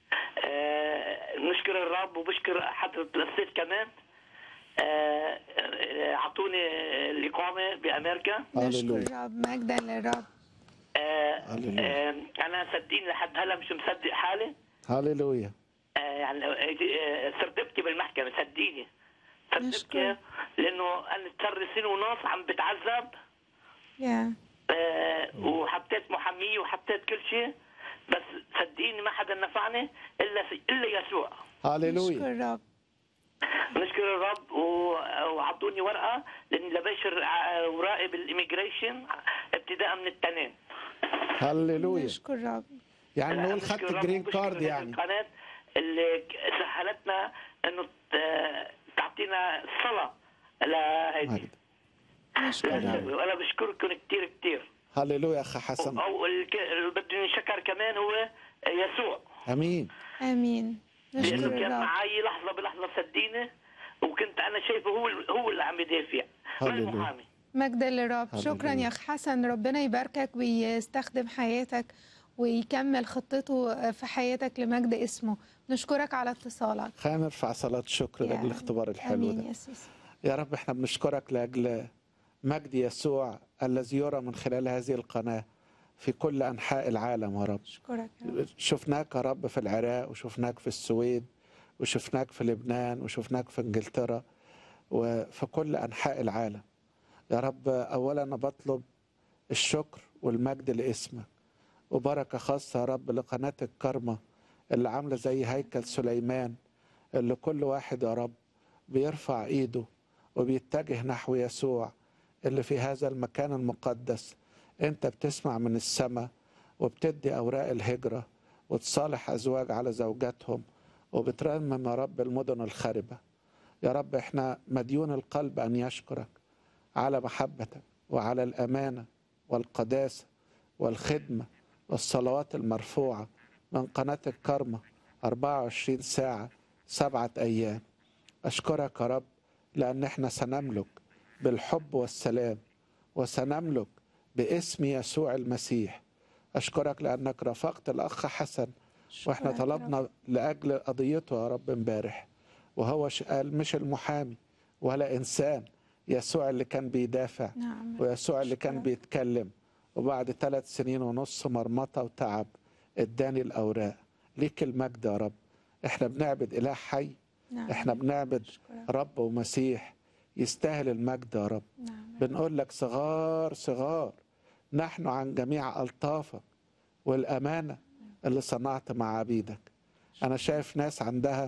آه، نشكر الرب وبشكر حضرة الأستاذ كمان آه، آه، أعطوني الإقامة بأمريكا نشكر هللويا الرب مجدا للرب آه، هللويا. آه، أنا صدقيني لحد هلا مش مصدق حالي هللويا آه، يعني آه، صرت أبكي بالمحكمة صدقيني صرت نشكر. أبكي لأنه أنا صار لي سنة ونص عم بتعذب يا آه، وحطيت محامية وحطيت كل شيء بس صدقيني ما حدا نفعني إلا إلا يسوع نشكر هللويا الرب نشكر الرب و- وعطوني ورقه لاني لبشر ع- اوراقي بالإيميجريشن ابتداء من التنين هللويا نشكر الرب يعني نقول نشكر خدت الرب جرين وبشكر كارد هذه يعني القناه اللي ك- سهلتنا انه ت- تعطينا الصلاه لهيدي مجد نشكر الرب وانا بشكركم كثير كثير هللويا اخ حسن او الك- اللي بدي نشكر كمان هو يسوع امين امين نشكر لانه كان الرب معي لحظه بلحظه صدقيني وكنت انا شايفه هو هو اللي عم يدافع ما هللويا. المحامي مجد للرب شكرا هللويا. يا اخ حسن ربنا يباركك ويستخدم حياتك ويكمل خطته في حياتك لمجد اسمه نشكرك على اتصالك خلينا نرفع صلاه شكر يا لاجل الاختبار الحلو امين ده يا سيسي يا رب احنا بنشكرك لاجل مجد يسوع الذي يرى من خلال هذه القناه في كل انحاء العالم يا رب اشكرك يا رب شفناك يا رب في العراق وشفناك في السويد وشفناك في لبنان وشفناك في انجلترا وفي كل انحاء العالم يا رب اولا انا بطلب الشكر والمجد لاسمك وبركه خاصه يا رب لقناه الكرمه اللي عامله زي هيكل سليمان اللي كل واحد يا رب بيرفع ايده وبيتجه نحو يسوع اللي في هذا المكان المقدس انت بتسمع من السماء وبتدي اوراق الهجره وتصالح ازواج على زوجاتهم وبترمم يا رب المدن الخاربه يا رب احنا مديون القلب ان يشكرك على محبتك وعلى الامانه والقداسه والخدمه والصلوات المرفوعه من قناه الكرمه 24 ساعه سبعه ايام اشكرك يا رب لان احنا سنملك بالحب والسلام وسنملك باسم يسوع المسيح اشكرك لانك رافقت الاخ حسن واحنا أشكرك يا رب. طلبنا لاجل قضيته يا رب امبارح وهو ش- قال مش المحامي ولا انسان يسوع اللي كان بيدافع نعم ويسوع اللي كان أشكرك. بيتكلم وبعد ثلاث سنين ونص مرمطه وتعب اداني الاوراق ليك المجد يا رب احنا بنعبد اله حي نعم احنا بنعبد أشكرك. رب ومسيح يستاهل المجد يا رب نعم بنقول لك صغار صغار نحن عن جميع ألطافك والأمانة اللي صنعت مع عبيدك أنا شايف ناس عندها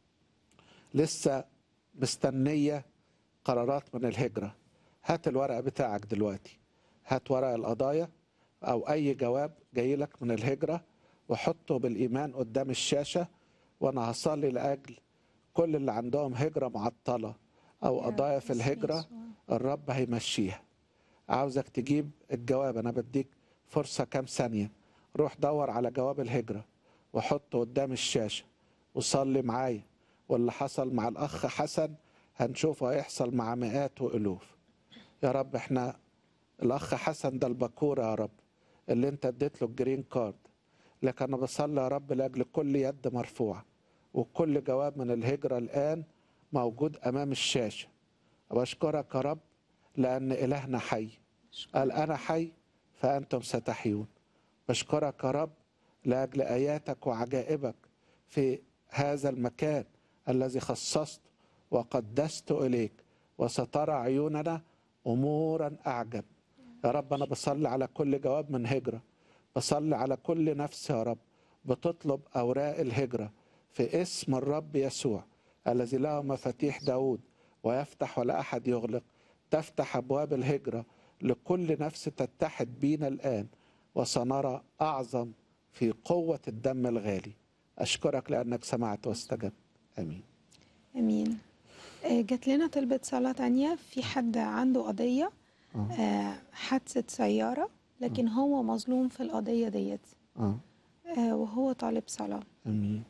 لسه مستنية قرارات من الهجرة هات الورق بتاعك دلوقتي هات ورق القضايا أو أي جواب جاي لك من الهجرة وحطه بالإيمان قدام الشاشة وأنا هصلي لأجل كل اللي عندهم هجرة معطلة أو يا رب قضايا في باسم الهجرة يسوع. الرب هيمشيها عاوزك تجيب الجواب انا بديك فرصة كام ثانية روح دور على جواب الهجرة وحطه قدام الشاشة وصلي معايا واللي حصل مع الأخ حسن هنشوفه هيحصل مع مئات وألوف يا رب احنا الأخ حسن ده البكورة يا رب اللي انت اديت له الجرين كارد لكن انا بصلي يا رب لاجل كل يد مرفوعة وكل جواب من الهجرة الآن موجود أمام الشاشة بشكرك يا رب لأن إلهنا حي قال أنا حي فأنتم ستحيون بشكرك يا رب لأجل آياتك وعجائبك في هذا المكان الذي خصصت وقدست إليك وسترى عيوننا أمورا أعجب يا رب أنا بصلي على كل جواب من هجرة بصلي على كل نفس يا رب بتطلب أوراق الهجرة في اسم الرب يسوع الذي له مفاتيح داود ويفتح ولا أحد يغلق تفتح أبواب الهجرة لكل نفس تتحد بينا الآن وسنرى أعظم في قوة الدم الغالي أشكرك لأنك سمعت واستجبت آمين امين آه، جات لنا طلبة صلاة تانية في حد عنده قضية آه، حادثة سيارة لكن هو مظلوم في القضية ديت آه. آه، وهو طالب صلاة آمين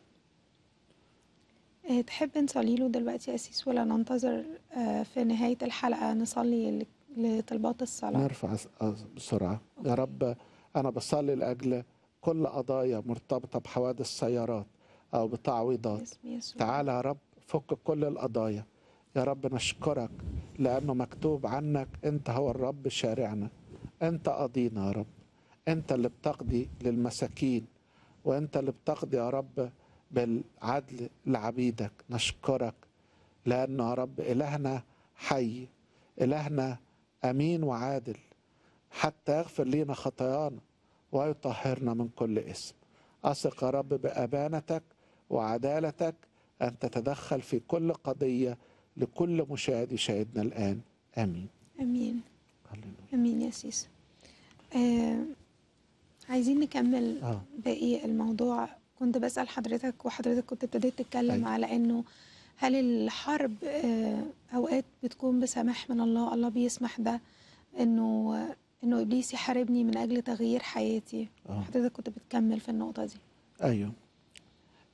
آه، تحب نصلي له دلوقتي يا أسيس ولا ننتظر آه، في نهاية الحلقة نصلي ل- لطلبات الصلاة نرفع س- آه، بسرعة يا رب أنا بصلي لأجل كل قضايا مرتبطة بحوادث سيارات أو بتعويضات باسم يسوع تعالى يا رب فك كل القضايا يا رب نشكرك لأنه مكتوب عنك أنت هو الرب شارعنا أنت قاضينا يا رب أنت اللي بتقضي للمساكين وأنت اللي بتقضي يا رب بالعدل لعبيدك نشكرك لأنه يا رب إلهنا حي إلهنا أمين وعادل حتى يغفر لنا خطايانا ويطهرنا من كل اسم أثق يا رب بأمانتك وعدالتك أن تتدخل في كل قضية لكل مشاهد يشاهدنا الآن آمين أمين هللويا. أمين يا سيس آه عايزين نكمل آه. باقي الموضوع كنت بسأل حضرتك وحضرتك كنت ابتديت تتكلم أيوة. على إنه هل الحرب آه أوقات بتكون بسماح من الله الله بيسمح ده إنه إنه إبليس يحاربني من أجل تغيير حياتي آه. حضرتك كنت بتكمل في النقطة دي أيوه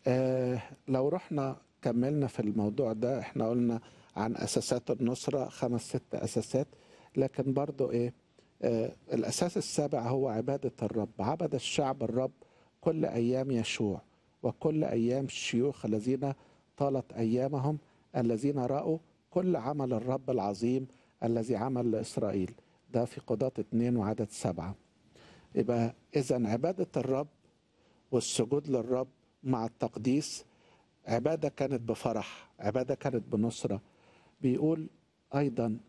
آه لو رحنا كملنا في الموضوع ده احنا قلنا عن اساسات النصره خمس ست اساسات لكن برضو ايه آه الاساس السابع هو عباده الرب عبد الشعب الرب كل ايام يشوع وكل ايام الشيوخ الذين طالت ايامهم الذين راوا كل عمل الرب العظيم الذي عمل لاسرائيل ده في قضاة اتنين وعدد سبعه يبقى اذا عباده الرب والسجود للرب مع التقديس عبادة كانت بفرح عبادة كانت بنصرة بيقول أيضا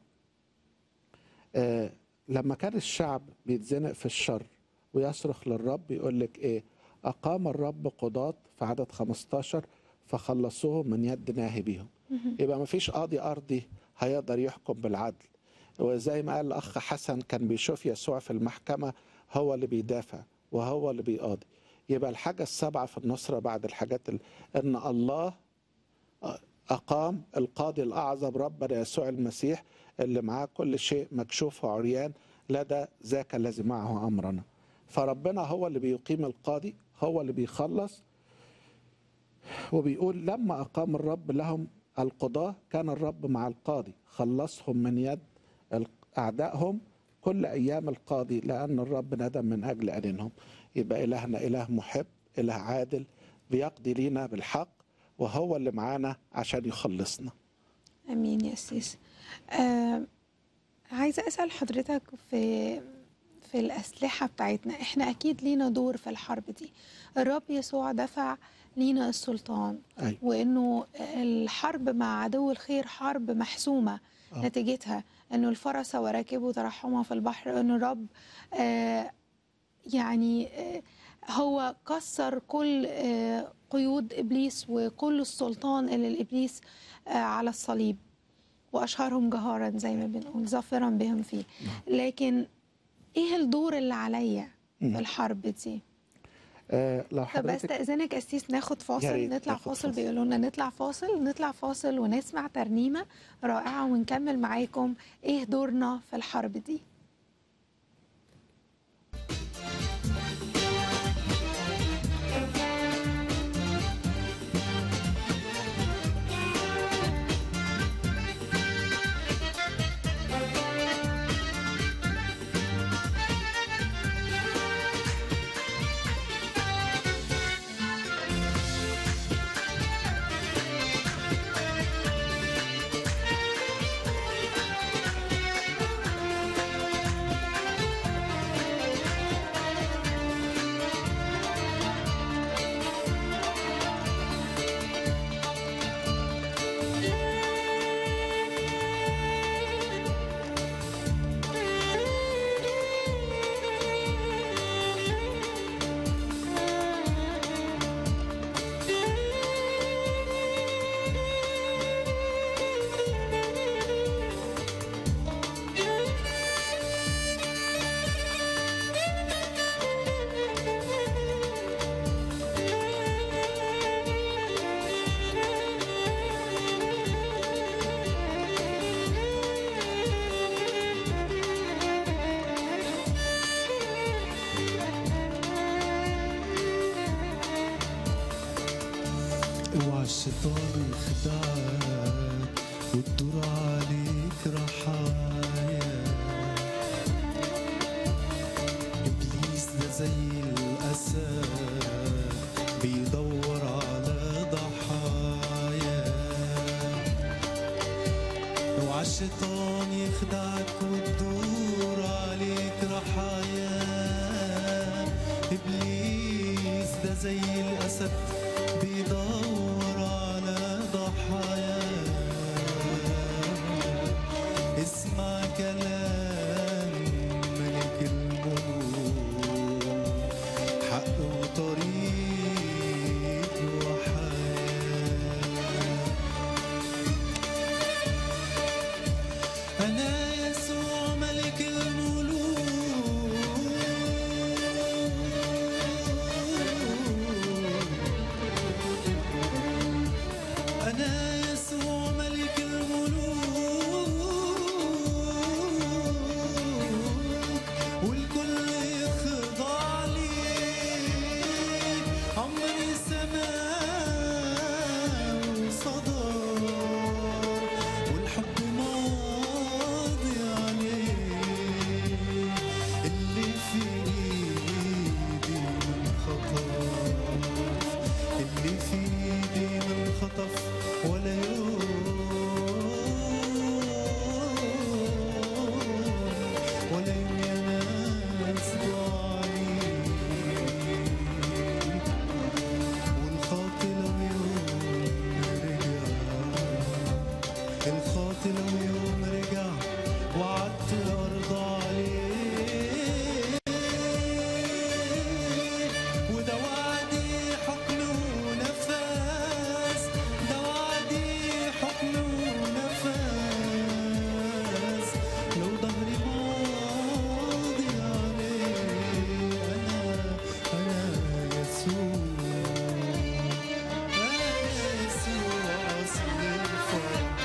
آه لما كان الشعب بيتزنق في الشر ويصرخ للرب يقول لك إيه أقام الرب قضاة في عدد 15 فخلصوهم من يد ناهبيهم يبقى ما فيش قاضي أرضي هيقدر يحكم بالعدل وزي ما قال الأخ حسن كان بيشوف يسوع في المحكمة هو اللي بيدافع وهو اللي بيقاضي يبقى الحاجة السابعة في النصرة بعد الحاجات ال... أن الله أقام القاضي الأعظم ربنا يسوع المسيح اللي معاه كل شيء مكشوف وعريان لدى ذاك الذي معه أمرنا فربنا هو اللي بيقيم القاضي هو اللي بيخلص وبيقول لما أقام الرب لهم القضاة كان الرب مع القاضي خلصهم من يد أعدائهم كل أيام القاضي لأن الرب ندم من أجل أدينهم يبقى إلهنا إله محب إله عادل بيقضي لينا بالحق وهو اللي معانا عشان يخلصنا امين يا سيس آه عايزه اسال حضرتك في في الاسلحه بتاعتنا احنا اكيد لينا دور في الحرب دي الرب يسوع دفع لينا السلطان أيوة. وانه الحرب مع عدو الخير حرب محسومه آه. نتيجتها انه الفرس وراكبه ترحمها في البحر انه الرب آه يعني آه هو كسر كل آه قيود ابليس وكل السلطان اللي الابليس آه على الصليب واشهرهم جهارا زي ما بنقول ظافرا بهم فيه لكن ايه الدور اللي عليا في مم. الحرب دي آه لو طب حضرتك استاذنك اسيس ناخد يا فاصل ريت نطلع ناخد فاصل فاصل. بيقولوا لنا نطلع فاصل نطلع فاصل ونسمع ترنيمه رائعه ونكمل معاكم ايه دورنا في الحرب دي اوعى الشيطان يخدعك وتدور عليك رحايا ابليس ده زي الاسد بيدور على ضحايا اوعى الشيطان يخدعك وتدور عليك رحايا ابليس ده زي الاسد بيدور على ضحايا اسمع كلام ملك الملوك حق وطريق وحياه أنا يسوع ملك الملوك حتى لو يوم رجع وعدت ارضى عليه وده وعدي حكم ونفاس ده وعدي حكم ونفاس لو ظهري ماضي عليه انا انا يسوع انا يسوع اصل الفرح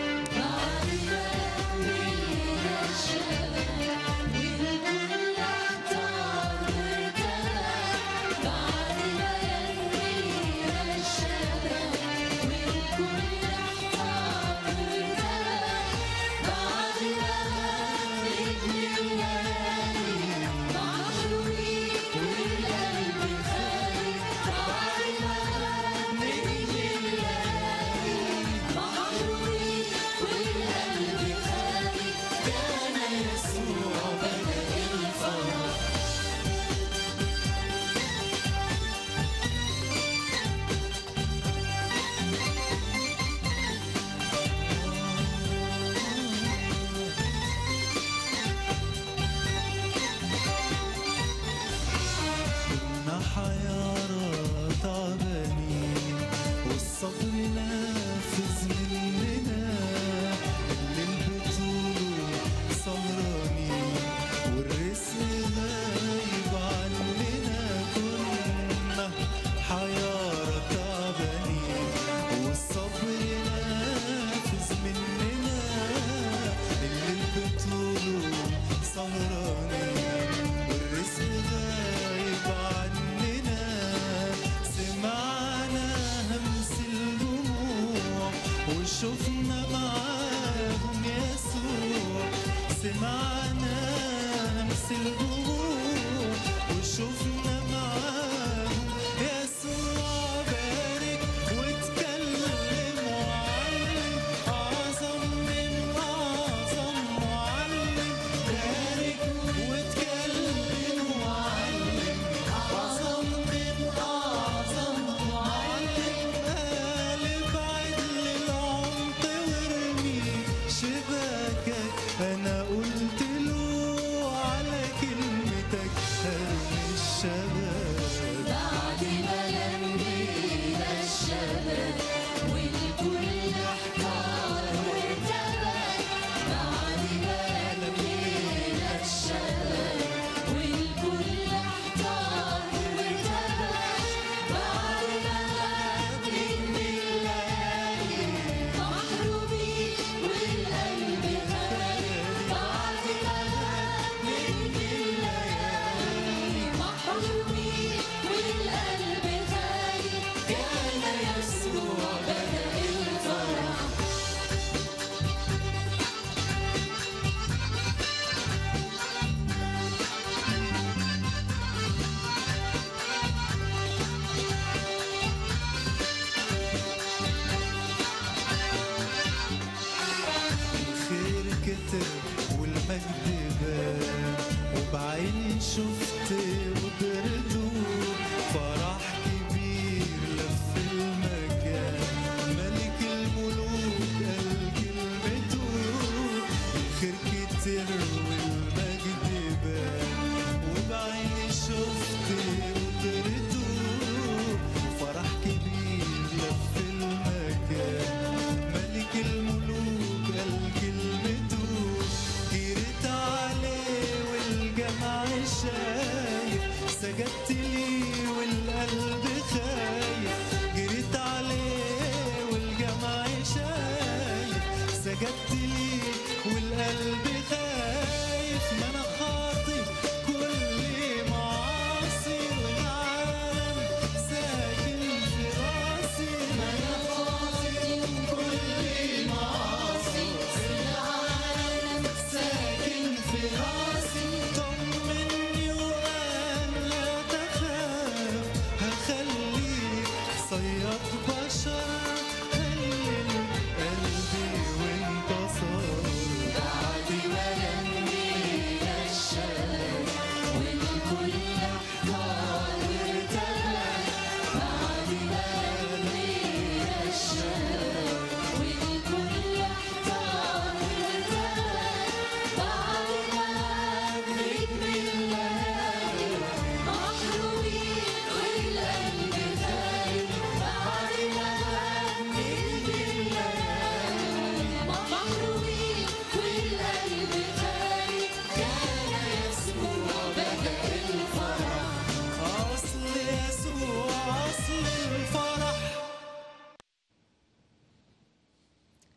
كنا حيارى تعبانين والصبر نافذ مننا اللي بطوله سهرانين والرزق غايب عننا كنا حيارى تعبانين والصبر نافذ مننا اللي بطوله سهرانين والرزق غايب عننا سمعنا همس الدموع وشفنا معاهم يسوع سمعنا همس الدموع وشفنا معاهم يسوع بارك واتكلم وعلم أعظم من أعظم معلم بارك واتكلم وعلم أعظم من أعظم معلم قال ابعد للعمق وارمي شباكك أنا قلت له على كلمتك ارمي الشباك الخير كتر والمجد بان وبعيني شفت قدرته فرح كبير لف المكان ملك الملوك قال كلمته الخير كتر والمجد بان وبعيني شفت قدرته فرح كبير لف المكان ملك الملوك قال كلمته جريت عليه والجمع شايف سجدت لي والقلب خايف جريت عليه والجمع شايف سجدت لي والقلب خايف ما انا خاطي كل معاصي والعالم ساكن في راسي ما انا خاطي كل معاصي والعالم ساكن في راسي طمني وقال لا تخاف هخليك صياد بشر هلل قلبي وانتصر بعد ما لمينا الشباب والكل احتار وارتبك بعد ما لمينا الشباب والكل احتار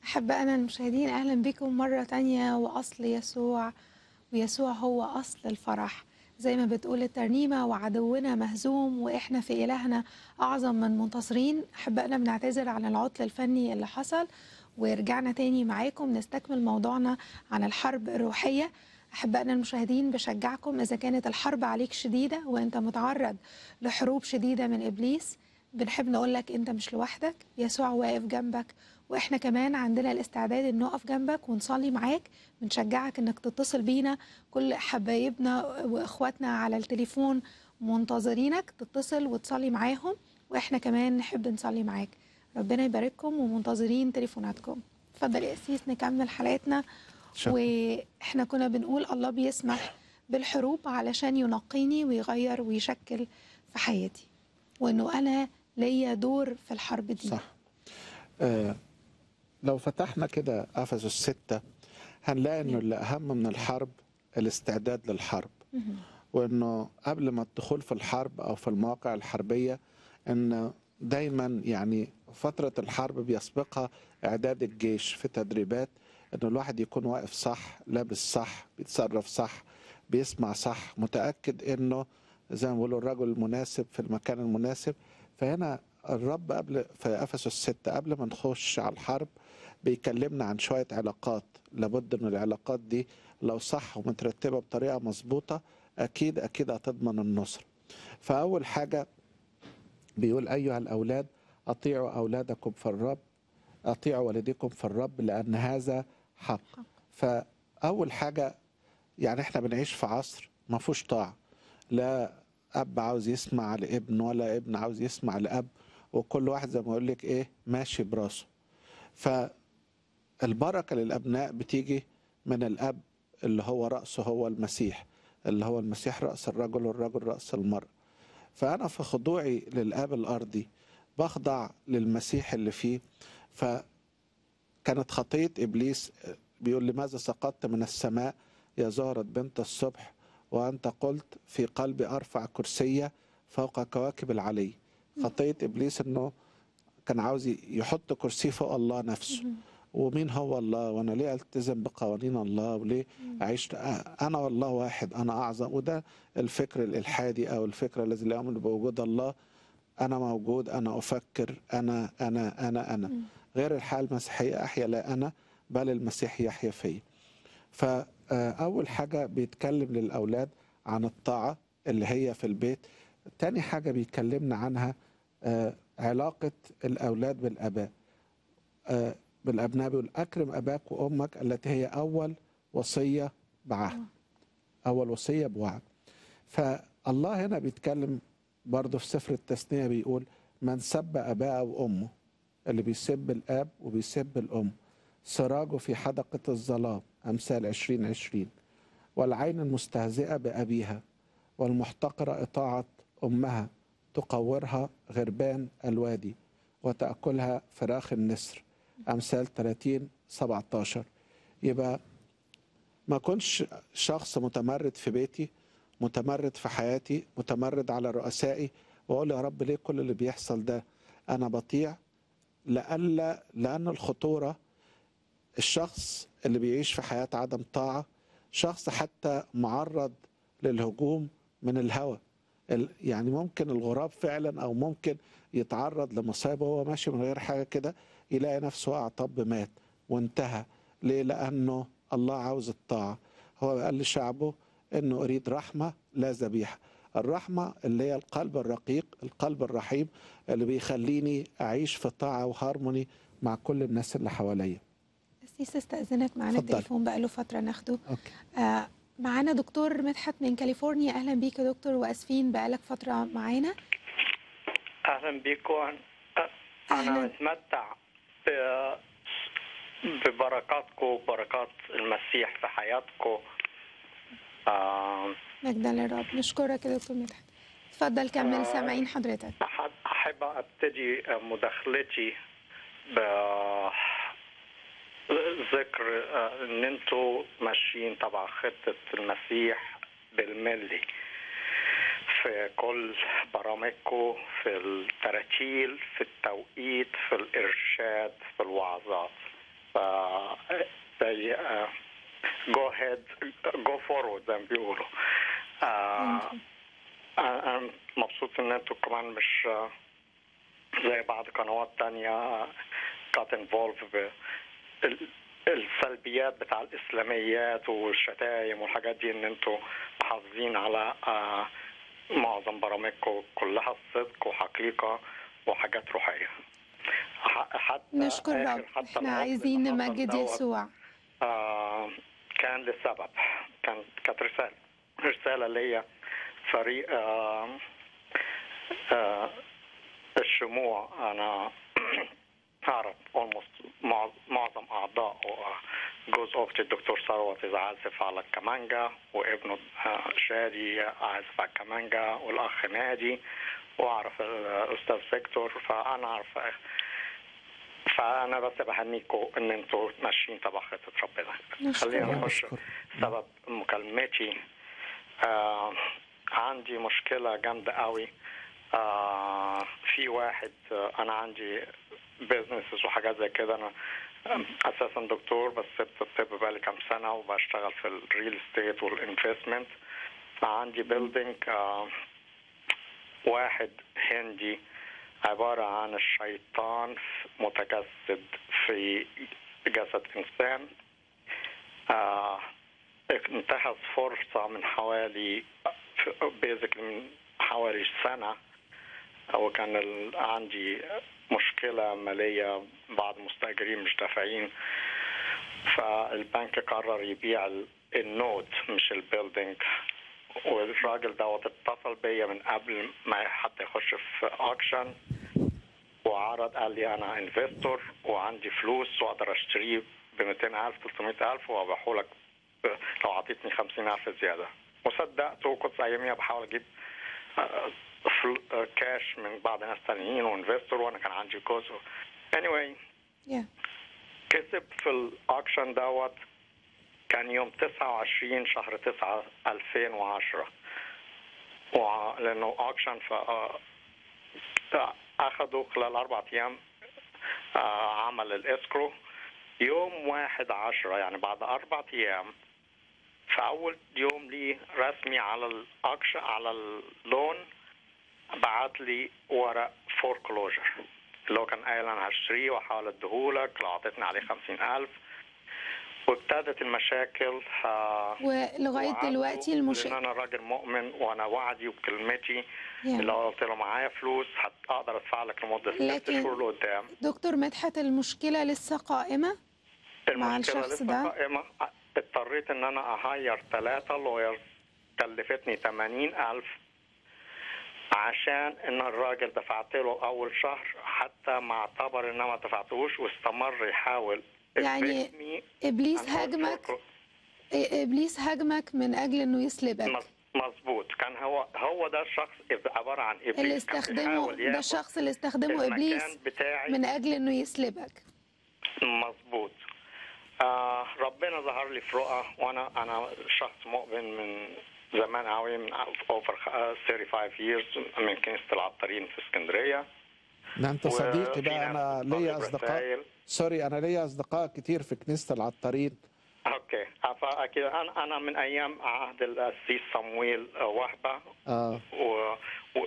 أحبائنا المشاهدين أهلا بكم مرة تانية وأصل يسوع ويسوع هو أصل الفرح زي ما بتقول الترنيمة وعدونا مهزوم وإحنا في إلهنا أعظم من منتصرين أحبائنا بنعتذر عن العطل الفني اللي حصل ورجعنا تاني معاكم نستكمل موضوعنا عن الحرب الروحية أحبائنا المشاهدين بشجعكم إذا كانت الحرب عليك شديدة وأنت متعرض لحروب شديدة من إبليس بنحب نقول لك أنت مش لوحدك يسوع واقف جنبك واحنا كمان عندنا الاستعداد ان نقف جنبك ونصلي معاك بنشجعك انك تتصل بينا كل حبايبنا واخواتنا على التليفون منتظرينك تتصل وتصلي معاهم واحنا كمان نحب نصلي معاك ربنا يبارككم ومنتظرين تليفوناتكم اتفضل يا اسيس نكمل حلقتنا شكرا. واحنا كنا بنقول الله بيسمح بالحروب علشان ينقيني ويغير ويشكل في حياتي وانه انا ليا دور في الحرب دي صح آه لو فتحنا كده افسس الستة هنلاقي انه اللي اهم من الحرب الاستعداد للحرب مهم. وانه قبل ما الدخول في الحرب او في المواقع الحربيه ان دايما يعني فتره الحرب بيسبقها اعداد الجيش في تدريبات انه الواحد يكون واقف صح لابس صح بيتصرف صح بيسمع صح متاكد انه زي ما بيقولوا الرجل المناسب في المكان المناسب فهنا الرب قبل في افسس الستة قبل ما نخش على الحرب بيكلمنا عن شويه علاقات لابد من العلاقات دي لو صح ومترتبه بطريقه مظبوطه اكيد اكيد هتضمن النصر فاول حاجه بيقول ايها الاولاد اطيعوا اولادكم في الرب اطيعوا والديكم في الرب لان هذا حق فاول حاجه يعني احنا بنعيش في عصر ما فيهوش طاعه لا اب عاوز يسمع لابن ولا ابن عاوز يسمع لاب وكل واحد زي ما اقول لك ايه ماشي براسه فالبركه للابناء بتيجي من الاب اللي هو راسه هو المسيح اللي هو المسيح راس الرجل والرجل راس المرء فانا في خضوعي للاب الارضي بخضع للمسيح اللي فيه فكانت خطيه ابليس بيقول لماذا سقطت من السماء يا زهرة بنت الصبح وأنت قلت في قلبي أرفع كرسية فوق كواكب العلي خطية إبليس أنه كان عاوز يحط كرسي فوق الله نفسه ومين هو الله وانا ليه التزم بقوانين الله وليه اعيش انا والله واحد انا اعظم وده الفكر الالحادي او الفكر الذي لا يؤمن بوجود الله انا موجود انا افكر انا انا انا انا غير الحياه المسيحيه احيا لا انا بل المسيح يحيا فيا فاول حاجه بيتكلم للاولاد عن الطاعه اللي هي في البيت تاني حاجه بيكلمنا عنها آه، علاقه الاولاد بالاباء آه، بالابناء بيقول اكرم اباك وامك التي هي اول وصيه بعهد اول وصيه بوعد فالله هنا بيتكلم برضه في سفر التثنيه بيقول من سب اباه وامه اللي بيسب الاب وبيسب الام سراجه في حدقه الظلام امثال عشرين عشرين والعين المستهزئه بابيها والمحتقره اطاعه امها تقورها غربان الوادي وتاكلها فراخ النسر امثال 30 17 يبقى ما اكونش شخص متمرد في بيتي متمرد في حياتي متمرد على رؤسائي واقول يا رب ليه كل اللي بيحصل ده انا بطيع لألا لأن الخطورة الشخص اللي بيعيش في حياة عدم طاعة شخص حتى معرض للهجوم من الهوى ال- يعني ممكن الغراب فعلا أو ممكن يتعرض لمصايب وهو ماشي من غير حاجة كده يلاقي نفسه وقع طب مات وانتهى ليه لأنه الله عاوز الطاعة هو قال لشعبه انه اريد رحمه لا ذبيحه الرحمه اللي هي القلب الرقيق القلب الرحيم اللي بيخليني اعيش في طاعه وهارموني مع كل الناس اللي حواليا أسيس استأذنك معانا اتفضلي. التليفون بقاله فترة ناخده اوكي آه معانا دكتور مدحت من كاليفورنيا أهلا بيك يا دكتور وأسفين بقالك فترة معانا اهلا بيكم انا أهلاً. متمتع ب- ببركاتكم وبركات المسيح في حياتكم آه، مجدا للرب نشكرك يا دكتور مدحت اتفضل كمل آه. سامعين حضرتك أحب أحب أبتدي مداخلتي بذكر آه، إن أنتوا ماشيين تبع خطة المسيح بالملي في كل برامجكم في التراتيل في التوقيت في الإرشاد في الوعظات uh, they uh, go ahead go forward زي ما بيقولوا uh, انا مبسوط ان انتوا كمان مش آه، زي بعض قنوات تانية كانت انفولف السلبيات بتاع الاسلاميات والشتايم والحاجات دي ان انتوا محافظين على آه، معظم برامجكم كلها الصدق وحقيقة وحاجات روحية ح- حتى نشكر آخر- رب حتى احنا العطل عايزين اللي حصل نمجد دوت يسوع آه كان لسبب كان كانت رسالة رسالة ليا فريق آه آه الشموع أنا أعرف almost مع- معظم أعضاء جوز أختي الدكتور ثروت إذا عازف على الكمانجا وابنه آه، شادي عازف على الكمانجا والأخ نادي وأعرف الأستاذ فيكتور فأنا أعرف فأنا بس بهنيكم إن أنتوا ماشيين تبع خطة ربنا نشكر خلينا رب. نخش سبب مكالمتي آه عندي مشكلة جامدة قوي آه في واحد آه أنا عندي بيزنسز وحاجات زي كده أنا آم، أساسا دكتور بس سبت الطب بقالي كام سنة وبشتغل في الريل استيت والانفستمنت عندي بيلدينج آه واحد هندي عبارة عن الشيطان متجسد في جسد إنسان آه انتهز فرصة من حوالي بيزك من حوالي سنة أو كان ال- عندي مشكلة مالية بعض مستأجرين مش دافعين فالبنك قرر يبيع ال- النوت مش البيلدينج والراجل دوت اتصل بيا من قبل ما حتى يخش في اوكشن وعرض قال لي انا انفستور وعندي فلوس واقدر اشتريه ب 200000 300000 وابيعه لك ب- لو اعطيتني 50000 زياده وصدقته وكنت اياميها بحاول اجيب آه، فل- آه، كاش من بعض ناس تانيين وانفستور وانا كان عندي جزء anyway Yeah. كسب في الاوكشن دوت كان يوم 29 شهر 9 2010 وع- لانه اوكشن ف آه، اخذوا خلال اربع ايام آه، عمل الاسكرو يوم واحد عشرة يعني بعد اربع ايام في اول يوم لي رسمي على الاكشن على اللون بعت لي ورق فور كلوجر اللي هو كان قايل انا هشتريه واحاول اديهولك لو اعطيتني عليه خمسين الف وابتدت المشاكل آه، ولغايه وعدوا دلوقتي لان المشكله انا راجل مؤمن وانا وعدي وكلمتي يعني. لو قلت له معايا فلوس هت- اقدر ادفع لك لمده ست لكن- شهور لقدام دكتور مدحت المشكله لسه قائمه مع المشكله الشخص لسه ده؟ قائمه اضطريت ان انا اهاير ثلاثه لويرز كلفتني 80000 عشان ان الراجل دفعت له اول شهر حتى ما اعتبر ان أنا ما دفعتهوش واستمر يحاول يعني يثبتني ابليس عن هو هاجمك الفرق. ابليس هاجمك من اجل انه يسلبك مظ- مظبوط كان هو هو ده الشخص عباره عن ابليس اللي كان استخدمه بيحاول ده ياخد الشخص اللي استخدمه المكان ابليس بتاعي من اجل انه يسلبك مظبوط آه ربنا ظهر لي في رؤى وانا انا شخص مؤمن من زمان قوي من اوفر 35 years من كنيسه العطارين في اسكندريه ده انت صديقي وفي بقى ناس انا بتطلب ليا اصدقاء رسائل. سوري انا ليا اصدقاء كتير في كنيسه العطارين اوكي فاكيد انا انا من ايام عهد القسيس صمويل وهبه اه و, و...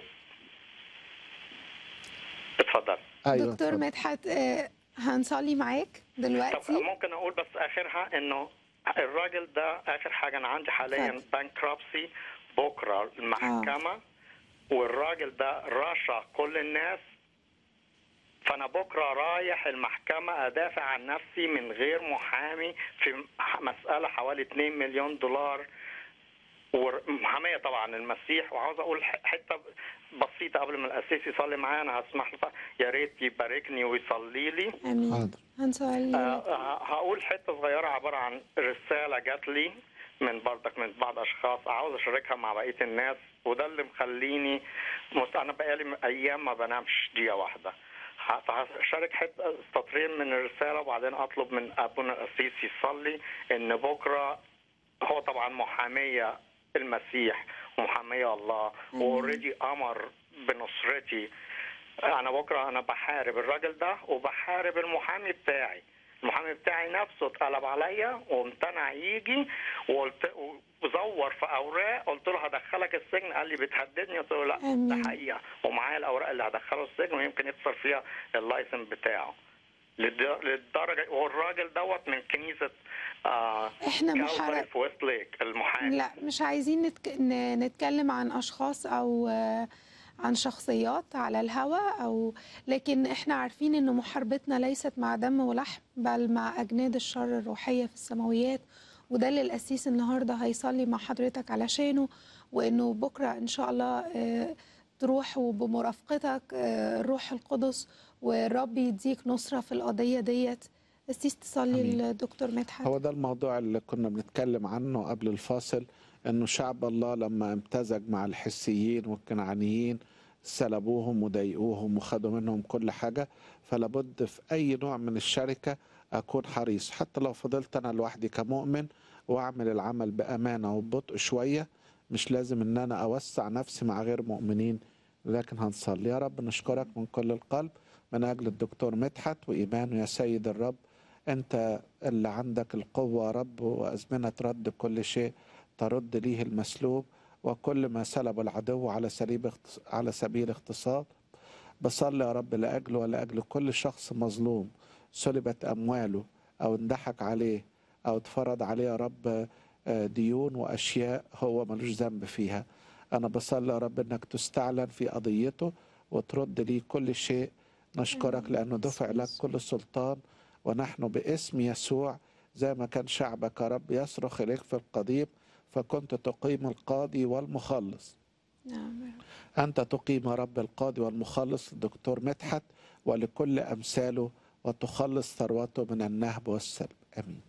اتفضل ايوه دكتور اتفضل. مدحت آه، هنصلي معاك طب دلوقتي ممكن اقول بس اخرها انه الراجل ده اخر حاجه انا عندي حاليا اتفضل. بانكرابسي بكره المحكمه والراجل ده رشا كل الناس فانا بكره رايح المحكمه ادافع عن نفسي من غير محامي في مساله حوالي 2 مليون دولار ومحاميه طبعا المسيح وعاوز اقول ح- حته بسيطه قبل ما الاسيس يصلي معايا انا هسمح له يا ريت يباركني ويصلي لي امين حاضر هنصلي آه، لك. آه، هقول حته صغيره عباره عن رساله جات لي من بردك من بعض اشخاص عاوز اشاركها مع بقيه الناس وده اللي مخليني مست... انا بقالي ايام ما بنامش دقيقه واحده ه- هشارك حته سطرين من الرساله وبعدين اطلب من ابونا القسيس يصلي ان بكره هو طبعا محاميه المسيح ومحاميه الله واوريدي امر بنصرتي انا بكره انا بحارب الراجل ده وبحارب المحامي بتاعي المحامي بتاعي نفسه اتقلب عليا وامتنع يجي وقلت وزور في اوراق قلت له هدخلك السجن قال لي بتهددني قلت له لا آمين. ده حقيقه ومعايا الاوراق اللي هدخله السجن ويمكن يخسر فيها اللايسنس بتاعه للد- للدرجه والراجل دوت من كنيسه آه احنا كالفاري محرق في ويست ليك المحامي لا مش عايزين نتك... ن- نتكلم عن اشخاص او آه، عن شخصيات على الهوا او لكن احنا عارفين ان محاربتنا ليست مع دم ولحم بل مع اجناد الشر الروحيه في السماويات وده اللي القسيس النهارده هيصلي مع حضرتك علشانه وانه بكره ان شاء الله آه، تروح وبمرافقتك آه، الروح القدس والرب يديك نصره في القضيه ديت قسيس تصلي آمين. للدكتور مدحت هو ده الموضوع اللي كنا بنتكلم عنه قبل الفاصل انه شعب الله لما امتزج مع الحسيين والكنعانيين سلبوهم وضايقوهم وخدوا منهم كل حاجة فلابد في أي نوع من الشركة أكون حريص حتى لو فضلت أنا لوحدي كمؤمن وأعمل العمل بأمانة وببطء شوية مش لازم إن أنا أوسع نفسي مع غير مؤمنين لكن هنصلي يا رب نشكرك من كل القلب من أجل الدكتور مدحت وإيمانه يا سيد الرب أنت اللي عندك القوة يا رب وأزمنة رد كل شيء ترد ليه المسلوب وكل ما سلب العدو على سبيل اختص- على سبيل اغتصاب بصلي يا رب لأجله ولأجل كل شخص مظلوم سلبت أمواله أو اندحك عليه أو اتفرض عليه يا رب آه، ديون وأشياء هو ملوش ذنب فيها أنا بصلي يا رب أنك تستعلن في قضيته وترد ليه كل شيء نشكرك لأنه دفع لك كل سلطان ونحن باسم يسوع زي ما كان شعبك يا رب يصرخ إليك في القديم فكنت تقيم القاضي والمخلص نعم أنت تقيم يا رب القاضي والمخلص الدكتور مدحت ولكل أمثاله وتخلص ثروته من النهب والسلب آمين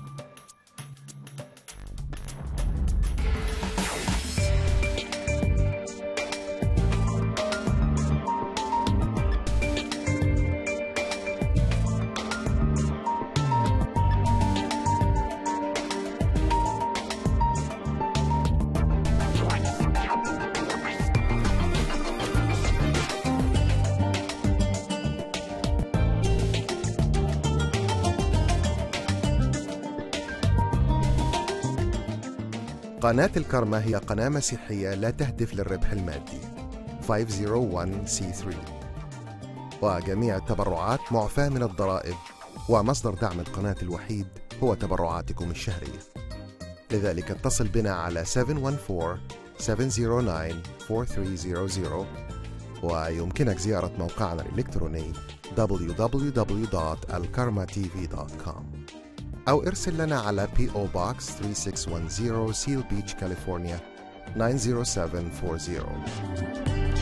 قناة الكرمة هي قناة مسيحية لا تهدف للربح المادي 501c3 وجميع التبرعات معفاة من الضرائب ومصدر دعم القناة الوحيد هو تبرعاتكم الشهرية لذلك اتصل بنا على 714-709-4300 ويمكنك زيارة موقعنا الإلكتروني www.alkarmatv.com أو ارسل لنا على P.O. Box 3610 Seal Beach, California 90740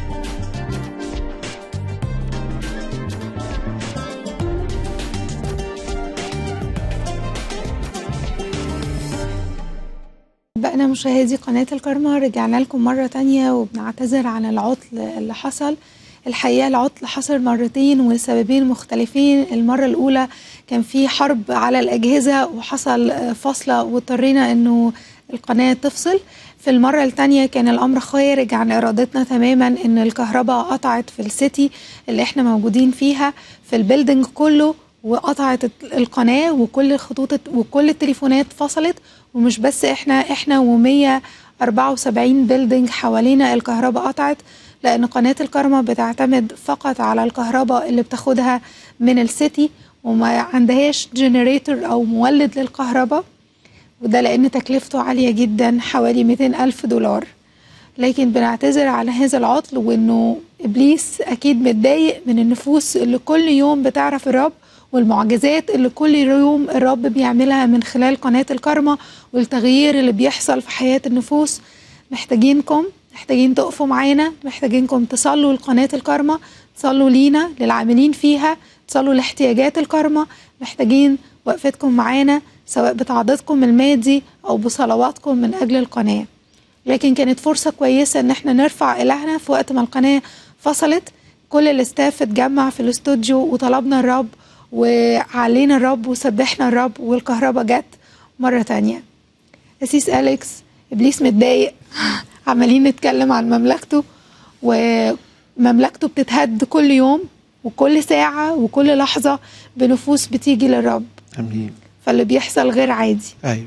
بقنا مشاهدي قناة الكرمة رجعنا لكم مرة تانية وبنعتذر عن العطل اللي حصل الحقيقة العطل حصل مرتين وسببين مختلفين المرة الأولى كان في حرب على الأجهزة وحصل آه، فاصلة واضطرينا إنه القناة تفصل في المرة التانية كان الأمر خارج عن إرادتنا تماما إن الكهرباء قطعت في السيتي اللي احنا موجودين فيها في البيلدينج كله وقطعت القناة وكل الخطوط وكل التليفونات فصلت ومش بس احنا احنا و174 بيلدينج حوالينا الكهرباء قطعت لأن قناة الكرمة بتعتمد فقط على الكهرباء اللي بتاخدها من السيتي وما عندهاش جنريتور أو مولد للكهرباء وده لأن تكلفته عالية جدا حوالي 200 ألف دولار لكن بنعتذر على هذا العطل وانه ابليس اكيد متضايق من النفوس اللي كل يوم بتعرف الرب والمعجزات اللي كل يوم الرب بيعملها من خلال قناة الكرمة والتغيير اللي بيحصل في حياة النفوس محتاجينكم محتاجين تقفوا معانا محتاجينكم تصلوا لقناة الكرمة تصلوا لينا للعاملين فيها تصلوا لاحتياجات الكرمة محتاجين وقفتكم معانا سواء بتعضيدكم المادي أو بصلواتكم من أجل القناة لكن كانت فرصة كويسة ان احنا نرفع إلهنا في وقت ما القناة فصلت كل الاستاف اتجمع في الاستوديو وطلبنا الرب وعلينا الرب وسبحنا الرب والكهرباء جت مرة تانية أسيس أليكس إبليس متضايق عمالين نتكلم عن مملكته ومملكته بتتهد كل يوم وكل ساعة وكل لحظة بنفوس بتيجي للرب امين فاللي بيحصل غير عادي ايوه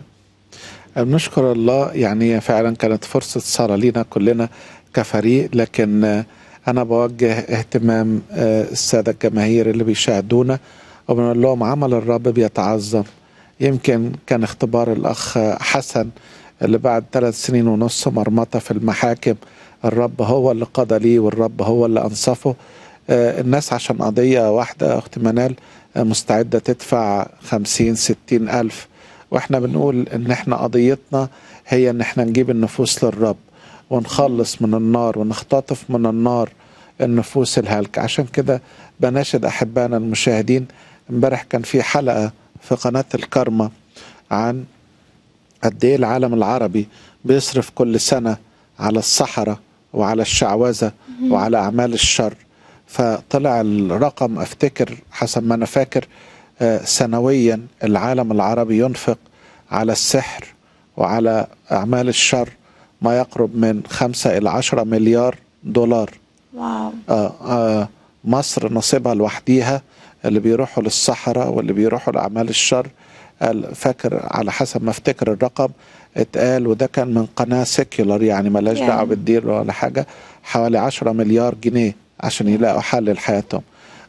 بنشكر الله يعني فعلا كانت فرصة صلاة لينا كلنا كفريق لكن آه، أنا بوجه اهتمام آه، السادة الجماهير اللي بيشاهدونا وبنقول لهم عمل الرب بيتعظم يمكن كان اختبار الأخ حسن اللي بعد ثلاث سنين ونص مرمطة في المحاكم الرب هو اللي قضى ليه والرب هو اللي أنصفه آه، الناس عشان قضية واحدة أخت منال آه، مستعدة تدفع خمسين ستين ألف واحنا بنقول ان احنا قضيتنا هي ان احنا نجيب النفوس للرب ونخلص من النار ونختطف من النار النفوس الهالكة عشان كده بناشد احبائنا المشاهدين امبارح كان في حلقة في قناة الكرمة عن قد ايه العالم العربي بيصرف كل سنة على الصحراء وعلى الشعوذة وعلى أعمال الشر فطلع الرقم أفتكر حسب ما أنا فاكر آه، سنويا العالم العربي ينفق على السحر وعلى أعمال الشر ما يقرب من خمسة إلى عشرة مليار دولار واو آه آه مصر نصيبها لوحديها اللي بيروحوا للصحراء واللي بيروحوا لأعمال الشر قال- فاكر على حسب ما افتكر الرقم اتقال وده كان من قناة سيكولر يعني ملاش يعني. دعوة بالدين ولا حاجة حوالي عشرة مليار جنيه عشان يلاقوا حل لحياتهم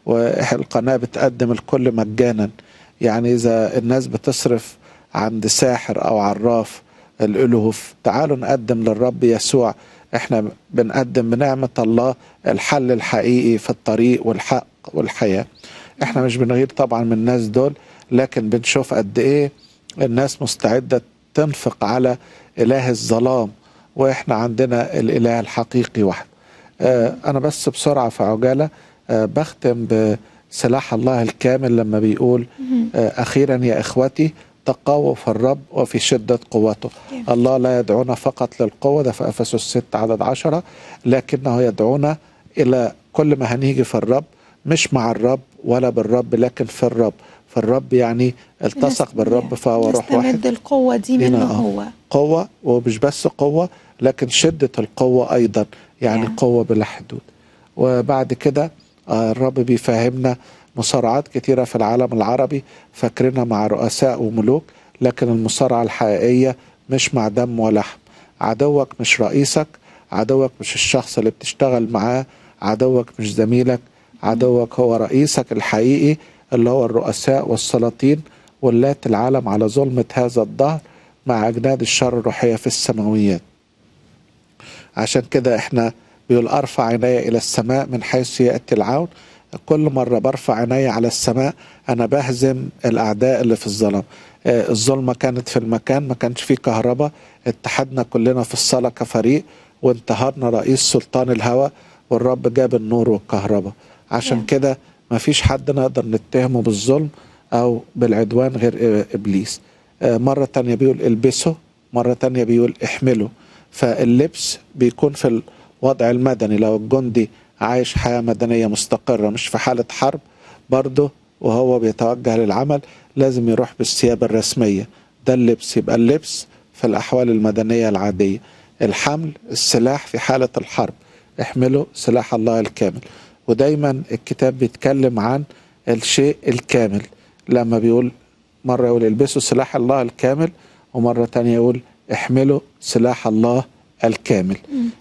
والقناة بتقدم الكل مجانا يعني إذا الناس بتصرف عند ساحر أو عراف الألوف تعالوا نقدم للرب يسوع احنا بنقدم بنعمة الله الحل الحقيقي في الطريق والحق والحياة احنا مش بنغير طبعا من الناس دول لكن بنشوف قد ايه الناس مستعدة تنفق على إله الظلام واحنا عندنا الإله الحقيقي وحده آه أنا بس بسرعة في عجالة آه بختم بسلاح الله الكامل لما بيقول آه أخيرا يا إخوتي تقووا في الرب وفي شدة قوته الله لا يدعونا فقط للقوة ده في أفسس 6 عدد عشرة لكنه يدعونا إلى كل ما هنيجي في الرب مش مع الرب ولا بالرب لكن في الرب في الرب يعني التصق بالرب فهو روح واحد نستمد القوة دي لينا منه آه. هو قوة ومش بس قوة لكن شدة القوة أيضا يعني Yeah. قوة بلا حدود وبعد كده آه، الرب بيفهمنا مصارعات كتيرة في العالم العربي فاكرينها مع رؤساء وملوك لكن المصارعة الحقيقية مش مع دم ولحم عدوك مش رئيسك عدوك مش الشخص اللي بتشتغل معاه عدوك مش زميلك عدوك هو رئيسك الحقيقي اللي هو الرؤساء والسلاطين ولات العالم على ظلمة هذا الدهر مع أجناد الشر الروحية في السماويات عشان كده احنا بيقول ارفع عيني الى السماء من حيث ياتي العون كل مره برفع عيني على السماء انا بهزم الاعداء اللي في الظلام آه، الظلمه كانت في المكان ما كانش فيه كهرباء اتحدنا كلنا في الصلاه كفريق وانتهرنا رئيس سلطان الهوى والرب جاب النور والكهرباء عشان Yeah. كده ما فيش حد نقدر نتهمه بالظلم او بالعدوان غير آه، ابليس آه، مرة تانية بيقول البسه مرة تانية بيقول احمله فاللبس بيكون في الوضع المدني لو الجندي عايش حياة مدنية مستقرة مش في حالة حرب برضه وهو بيتوجه للعمل لازم يروح بالثياب الرسمية ده اللبس يبقى اللبس في الأحوال المدنية العادية الحمل السلاح في حالة الحرب احملوا سلاح الله الكامل ودايما الكتاب بيتكلم عن الشيء الكامل لما بيقول مرة يقول البسوا سلاح الله الكامل ومرة تانية يقول احملوا سلاح الله الكامل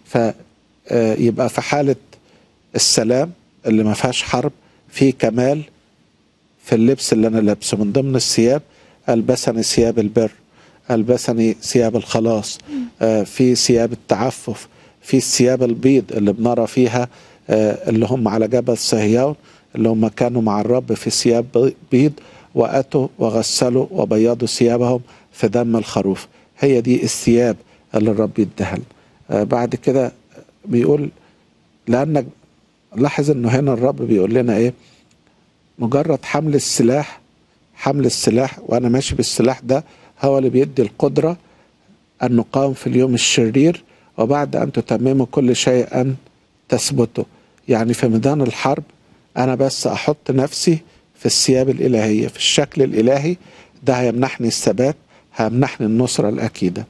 فيبقى في حالة السلام اللي ما فيهاش حرب في كمال في اللبس اللي انا لابسه من ضمن الثياب البسني ثياب البر البسني ثياب الخلاص آه في ثياب التعفف في الثياب البيض اللي بنرى فيها آه اللي هم على جبل صهيون اللي هم كانوا مع الرب في ثياب بي- بيض واتوا وغسلوا وبيضوا ثيابهم في دم الخروف هي دي الثياب اللي الرب يديها لنا. آه بعد كده بيقول لانك لاحظ انه هنا الرب بيقول لنا ايه مجرد حمل السلاح حمل السلاح وانا ماشي بالسلاح ده هو اللي بيدي القدره ان نقاوم في اليوم الشرير وبعد ان تتمموا كل شيء ان تثبتوا يعني في ميدان الحرب انا بس احط نفسي في الثياب الالهيه في الشكل الالهي ده هيمنحني الثبات هيمنحني النصره الاكيده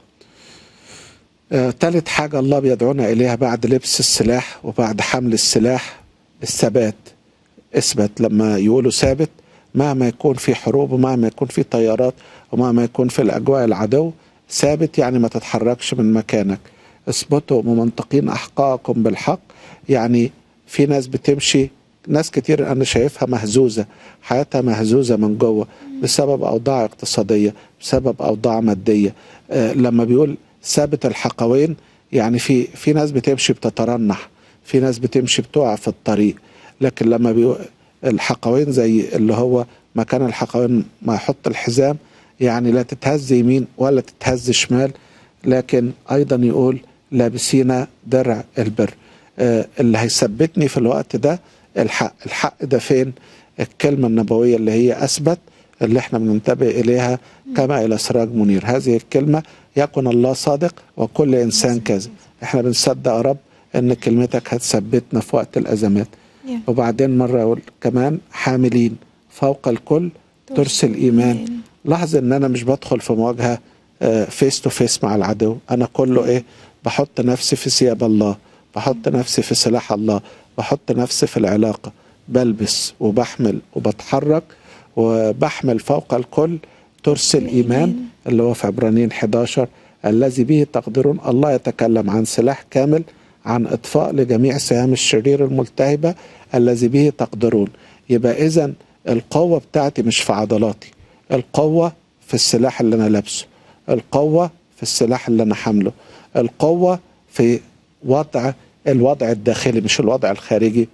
آه، تالت حاجة الله بيدعونا إليها بعد لبس السلاح وبعد حمل السلاح الثبات اثبت لما يقولوا ثابت مهما يكون في حروب ومهما يكون في طيارات ومهما يكون في الأجواء العدو ثابت يعني ما تتحركش من مكانك اثبتوا ممنطقين أحقاءكم بالحق يعني في ناس بتمشي ناس كتير أنا شايفها مهزوزة حياتها مهزوزة من جوه بسبب أوضاع اقتصادية بسبب أوضاع مادية آه لما بيقول ثابت الحقوين يعني في في ناس بتمشي بتترنح في ناس بتمشي بتقع في الطريق لكن لما بيقول الحقوين زي اللي هو مكان الحقوين ما يحط الحزام يعني لا تتهز يمين ولا تتهز شمال لكن ايضا يقول لابسين درع البر آه اللي هيثبتني في الوقت ده الحق الحق ده فين الكلمة النبوية اللي هي أثبت اللي احنا بننتبه إليها كما إلى سراج منير هذه الكلمة يكن الله صادق وكل إنسان كاذب احنا بنصدق يا رب ان كلمتك هتثبتنا في وقت الأزمات Yeah. وبعدين مرة أقول كمان حاملين فوق الكل ترس الإيمان لاحظ ان انا مش بدخل في مواجهه فيس تو فيس مع العدو انا كله ايه بحط نفسي في ثياب الله بحط نفسي في سلاح الله بحط نفسي في العلاقه بلبس وبحمل وبتحرك وبحمل فوق الكل ترس الايمان اللي هو في عبرانيين 11 الذي به تقدرون الله يتكلم عن سلاح كامل عن اطفاء لجميع سهام الشرير الملتهبه الذي به تقدرون يبقى اذا القوه بتاعتي مش في عضلاتي القوة في السلاح اللي أنا لابسه القوة في السلاح اللي أنا حامله القوة في وضع الوضع الداخلي مش الوضع الخارجي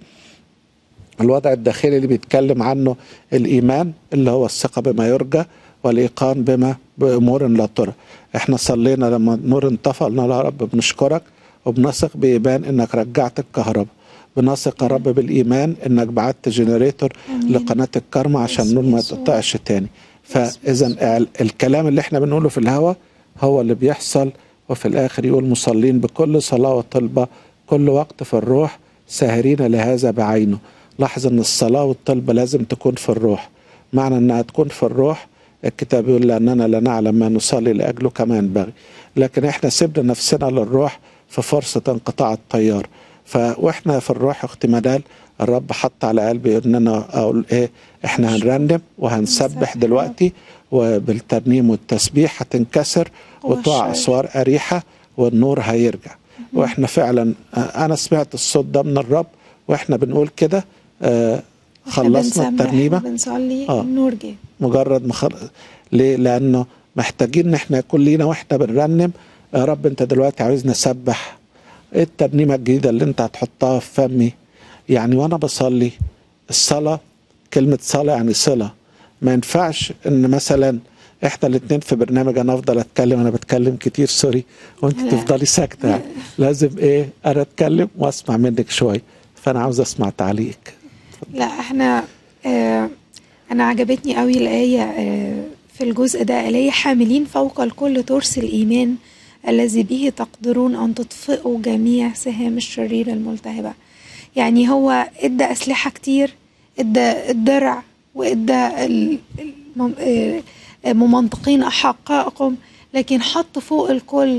الوضع الداخلي اللي بيتكلم عنه الإيمان اللي هو الثقة بما يرجى والإيقان بما بأمور لا ترى احنا صلينا لما النور انطفى قلنا له يا رب بنشكرك وبنثق بإيمان إنك رجعت الكهرباء بنثق يا رب بالإيمان إنك بعت جنريتور لقناة الكرمة عشان النور ما يتقطعش تاني فاذا ال- الكلام اللي احنا بنقوله في الهوا هو اللي بيحصل وفي الاخر يقول مصلين بكل صلاه وطلبه كل وقت في الروح ساهرين لهذا بعينه لاحظ ان الصلاه والطلبه لازم تكون في الروح معنى انها تكون في الروح الكتاب يقول لاننا لا نعلم ما نصلي لاجله كما ينبغي لكن احنا سيبنا نفسنا للروح في فرصه انقطاع التيار ف واحنا في الروح اخت منال الرب حط على قلبي ان انا اقول ايه احنا هنرنم وهنسبح دلوقتي وبالترنيم والتسبيح هتنكسر وتقع اسوار اريحه والنور هيرجع واحنا فعلا آه، انا سمعت الصوت ده من الرب واحنا بنقول كده آه، خلصنا الترنيمه بنصلي آه. النور جه مجرد ما خل... ليه؟ لانه محتاجين ان احنا يكون لينا واحنا بنرنم يا رب انت دلوقتي عاوزني اسبح ايه الترنيمه الجديده اللي انت هتحطها في فمي يعني وانا بصلي الصلاه كلمه صلاه يعني صله ما ينفعش ان مثلا احنا الاثنين في برنامج انا افضل اتكلم انا بتكلم كتير سوري وانت لا. تفضلي ساكته لازم ايه انا اتكلم واسمع منك شويه فانا عاوز اسمع تعليقك لا احنا اه انا عجبتني قوي الايه اه في الجزء ده الايه حاملين فوق الكل ترس الايمان الذي به تقدرون ان تطفئوا جميع سهام الشرير الملتهبه يعني هو ادى اسلحه كتير ادى الدرع وادى ال- الم- اه ممنطقين احقائكم لكن حط فوق الكل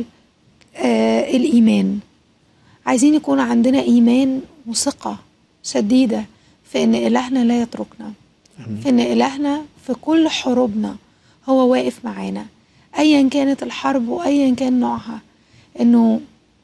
آه الايمان عايزين يكون عندنا ايمان وثقه شديده في ان الهنا لا يتركنا في ان الهنا في كل حروبنا هو واقف معانا ايا كانت الحرب وايا كان نوعها انه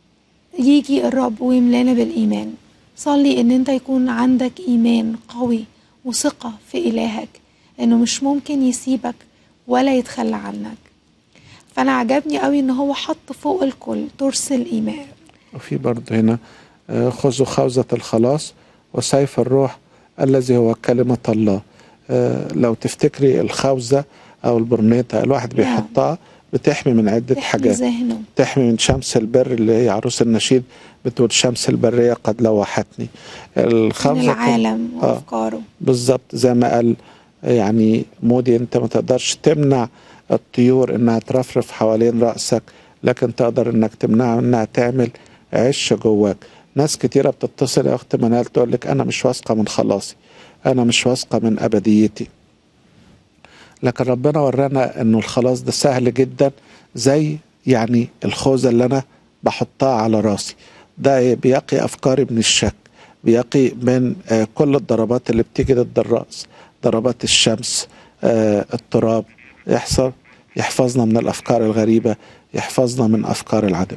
يجي الرب ويملانا بالايمان صلي ان انت يكون عندك ايمان قوي وثقه في الهك انه مش ممكن يسيبك ولا يتخلى عنك فانا عجبني قوي ان هو حط فوق الكل ترس الايمان وفي برضه هنا آه، خذوا خوذة الخلاص وسيف الروح الذي هو كلمة الله آه، لو تفتكري الخوذة أو البرنيطة الواحد بيحطها بتحمي من عدة تحمي حاجات ذهنه تحمي من شمس البر اللي هي عروس النشيد بتقول شمس البرية قد لوحتني من الخوذة العالم آه. وافكاره بالظبط زي ما قال يعني مودي انت ما تقدرش تمنع الطيور انها ترفرف حوالين رأسك لكن تقدر انك تمنعها انها تعمل عش جواك ناس كتيرة بتتصل يا اخت منال تقول لك انا مش واثقة من خلاصي انا مش واثقة من ابديتي لكن ربنا ورانا انه الخلاص ده سهل جدا زي يعني الخوذة اللي انا بحطها على راسي ده إيه؟ بيقي افكاري من الشك بيقي من آه، كل الضربات اللي بتيجي ضد الراس ضربات الشمس آه، التراب يحصل يحفظنا من الافكار الغريبه يحفظنا من افكار العدو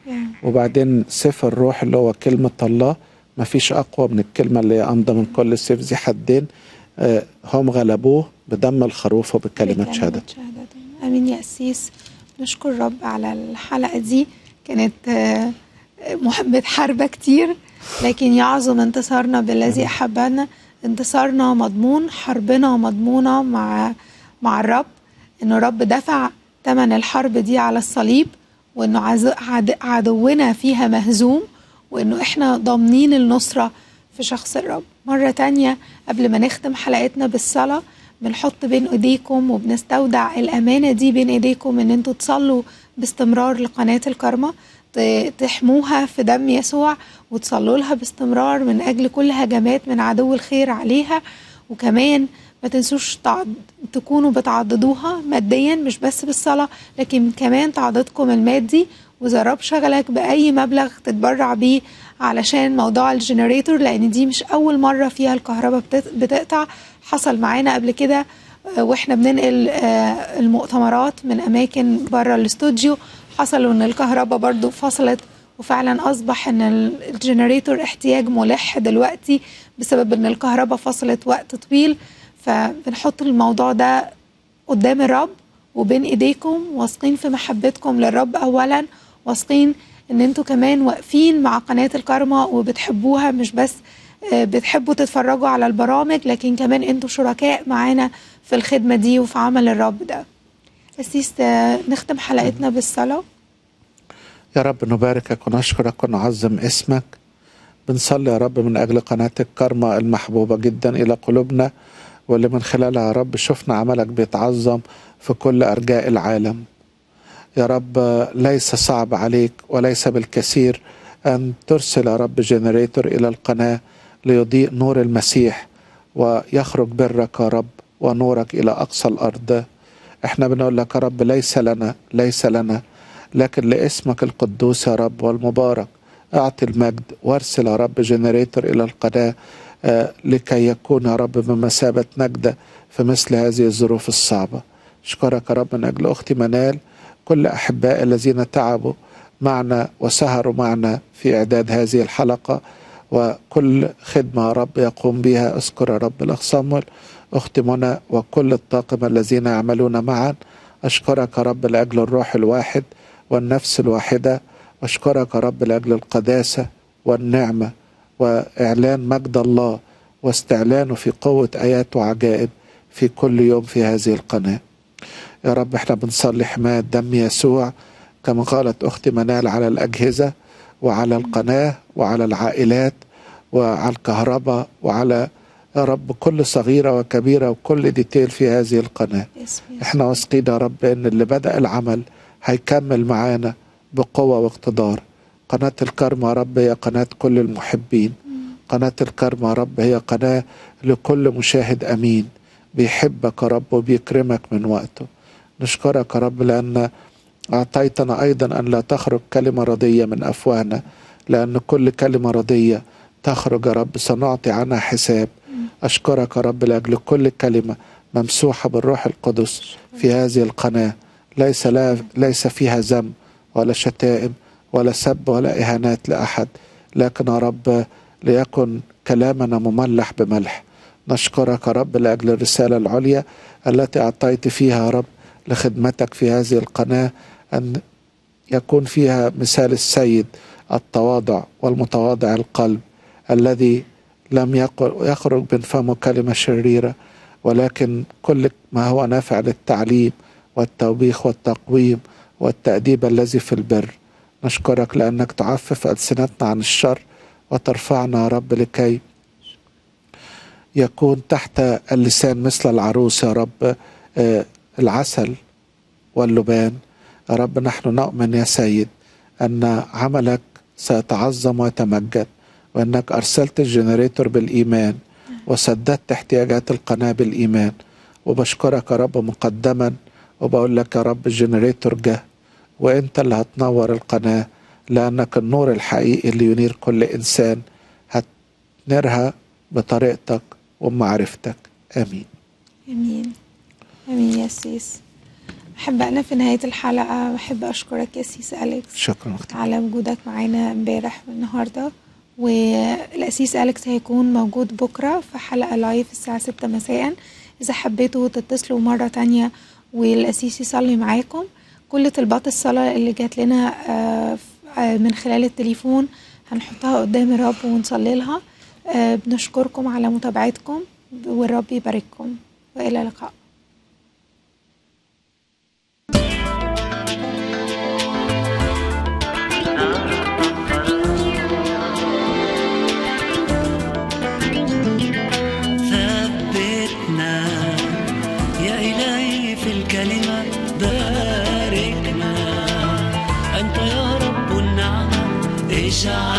وبعدين سيف الروح اللي هو كلمه الله ما فيش اقوى من الكلمه اللي هي امضى من كل سيف ذي حدين آه، هم غلبوه بدم الخروف وبكلمه شهاده شهادتهم امين يا قسيس نشكر رب على الحلقه دي كانت آه، مح- بتحاربة كتير لكن يعظم انتصارنا بالذي احبنا انتصارنا مضمون حربنا مضمونه مع مع الرب انه الرب دفع ثمن الحرب دي على الصليب وانه عز- عد- عدونا فيها مهزوم وانه احنا ضامنين النصره في شخص الرب مره تانية قبل ما نختم حلقتنا بالصلاه بنحط بين ايديكم وبنستودع الامانه دي بين ايديكم ان انتوا تصلوا باستمرار لقناه الكرمه ت- تحموها في دم يسوع وتصلوا لها باستمرار من اجل كل هجمات من عدو الخير عليها وكمان ما تنسوش تعض... تكونوا بتعضدوها ماديا مش بس بالصلاة لكن كمان تعضيدكم المادي وإذا الرب شغلك بأي مبلغ تتبرع بيه علشان موضوع الجنريتور لأن دي مش أول مرة فيها الكهرباء بتت- بتقطع حصل معانا قبل كده آه، واحنا بننقل آه، المؤتمرات من أماكن بره الاستوديو حصلوا إن الكهرباء برضو فصلت وفعلا أصبح إن ال- الجنريتور احتياج ملح دلوقتي بسبب إن الكهرباء فصلت وقت طويل فبنحط الموضوع ده قدام الرب وبين ايديكم واثقين في محبتكم للرب اولا واثقين ان انتوا كمان واقفين مع قناه الكرمة وبتحبوها مش بس آه، بتحبوا تتفرجوا على البرامج لكن كمان انتوا شركاء معانا في الخدمه دي وفي عمل الرب ده أسيس آه، نختم حلقتنا بالصلاه يا رب نباركك ونشكرك ونعظم اسمك بنصلي يا رب من أجل قناة الكرمة المحبوبة جدا إلى قلوبنا واللي من خلالها يا رب شفنا عملك بيتعظم في كل أرجاء العالم يا رب ليس صعب عليك وليس بالكثير أن ترسل يا رب جنريتور إلى القناة ليضيء نور المسيح ويخرج برك يا رب ونورك إلى أقصى الأرض احنا بنقول لك يا رب ليس لنا ليس لنا لكن لاسمك القدوس يا رب والمبارك اعطي المجد وارسل يا رب جنريتور الى القناه آه، لكي يكون يا رب بمثابه نجده في مثل هذه الظروف الصعبه اشكرك يا رب من اجل اختي منال كل احباء الذين تعبوا معنا وسهروا معنا في اعداد هذه الحلقه وكل خدمه يا رب يقوم بها اذكر يا رب الاخ صامويل اختي منى وكل الطاقم الذين يعملون معا اشكرك يا رب لاجل الروح الواحد والنفس الواحده واشكرك يا رب لاجل القداسه والنعمه واعلان مجد الله واستعلانه في قوه ايات وعجائب في كل يوم في هذه القناه يا رب احنا بنصلي حمايه دم يسوع كما قالت اختي منال على الاجهزه وعلى القناه وعلى العائلات وعلى الكهرباء وعلى يا رب كل صغيره وكبيره وكل ديتيل في هذه القناه باسم يسوع. احنا واثقين يا رب ان اللي بدأ العمل هيكمل معانا بقوة واقتدار قناة الكرم يا رب هي قناة كل المحبين قناة الكرم يا رب هي قناة لكل مشاهد أمين بيحبك يا رب وبيكرمك من وقته نشكرك يا رب لأن أعطيتنا أيضا أن لا تخرج كلمة رضية من أفواهنا لأن كل كلمة رضية تخرج يا رب سنعطي عنها حساب أشكرك يا رب لأجل كل كلمة ممسوحة بالروح القدس في هذه القناة ليس لا ليس فيها ذم ولا شتائم ولا سب ولا إهانات لأحد لكن يا رب ليكن كلامنا مملح بملح نشكرك يا رب لأجل الرسالة العليا التي أعطيت فيها يا رب لخدمتك في هذه القناة أن يكون فيها مثال السيد التواضع والمتواضع القلب الذي لم يقل يخرج من فمه كلمة شريرة ولكن كل ما هو نافع للتعليم والتوبيخ والتقويم والتأديب الذي في البر نشكرك لأنك تعفف ألسنتنا عن الشر وترفعنا يا رب لكي يكون تحت اللسان مثل العروس يا رب آه، العسل واللبان يا رب نحن نؤمن يا سيد أن عملك سيتعظم ويتمجد وأنك أرسلت الجنريتور بالإيمان وسددت احتياجات القناة بالإيمان وبشكرك يا رب مقدما وبقول لك يا رب الجنريتور جه وانت اللي هتنور القناة لأنك النور الحقيقي اللي ينير كل إنسان هتنيرها بطريقتك ومعرفتك آمين امين امين يا سيس احب انا في نهايه الحلقه بحب اشكرك يا سيس اليكس شكرا اختي على وجودك معانا امبارح والنهارده والاسيس اليكس هيكون موجود بكره في حلقه لايف الساعه 6 مساء اذا حبيتوا تتصلوا مره تانية والاسيس يصلي معاكم كل طلبات الصلاه اللي جات لنا آه، ف- آه، من خلال التليفون هنحطها قدام الرب ونصلي لها آه، بنشكركم على متابعتكم والرب يبارككم والى اللقاء ثبتنا يا إلهي في الكلمة باركنا أنت يا رب النعمة اجعل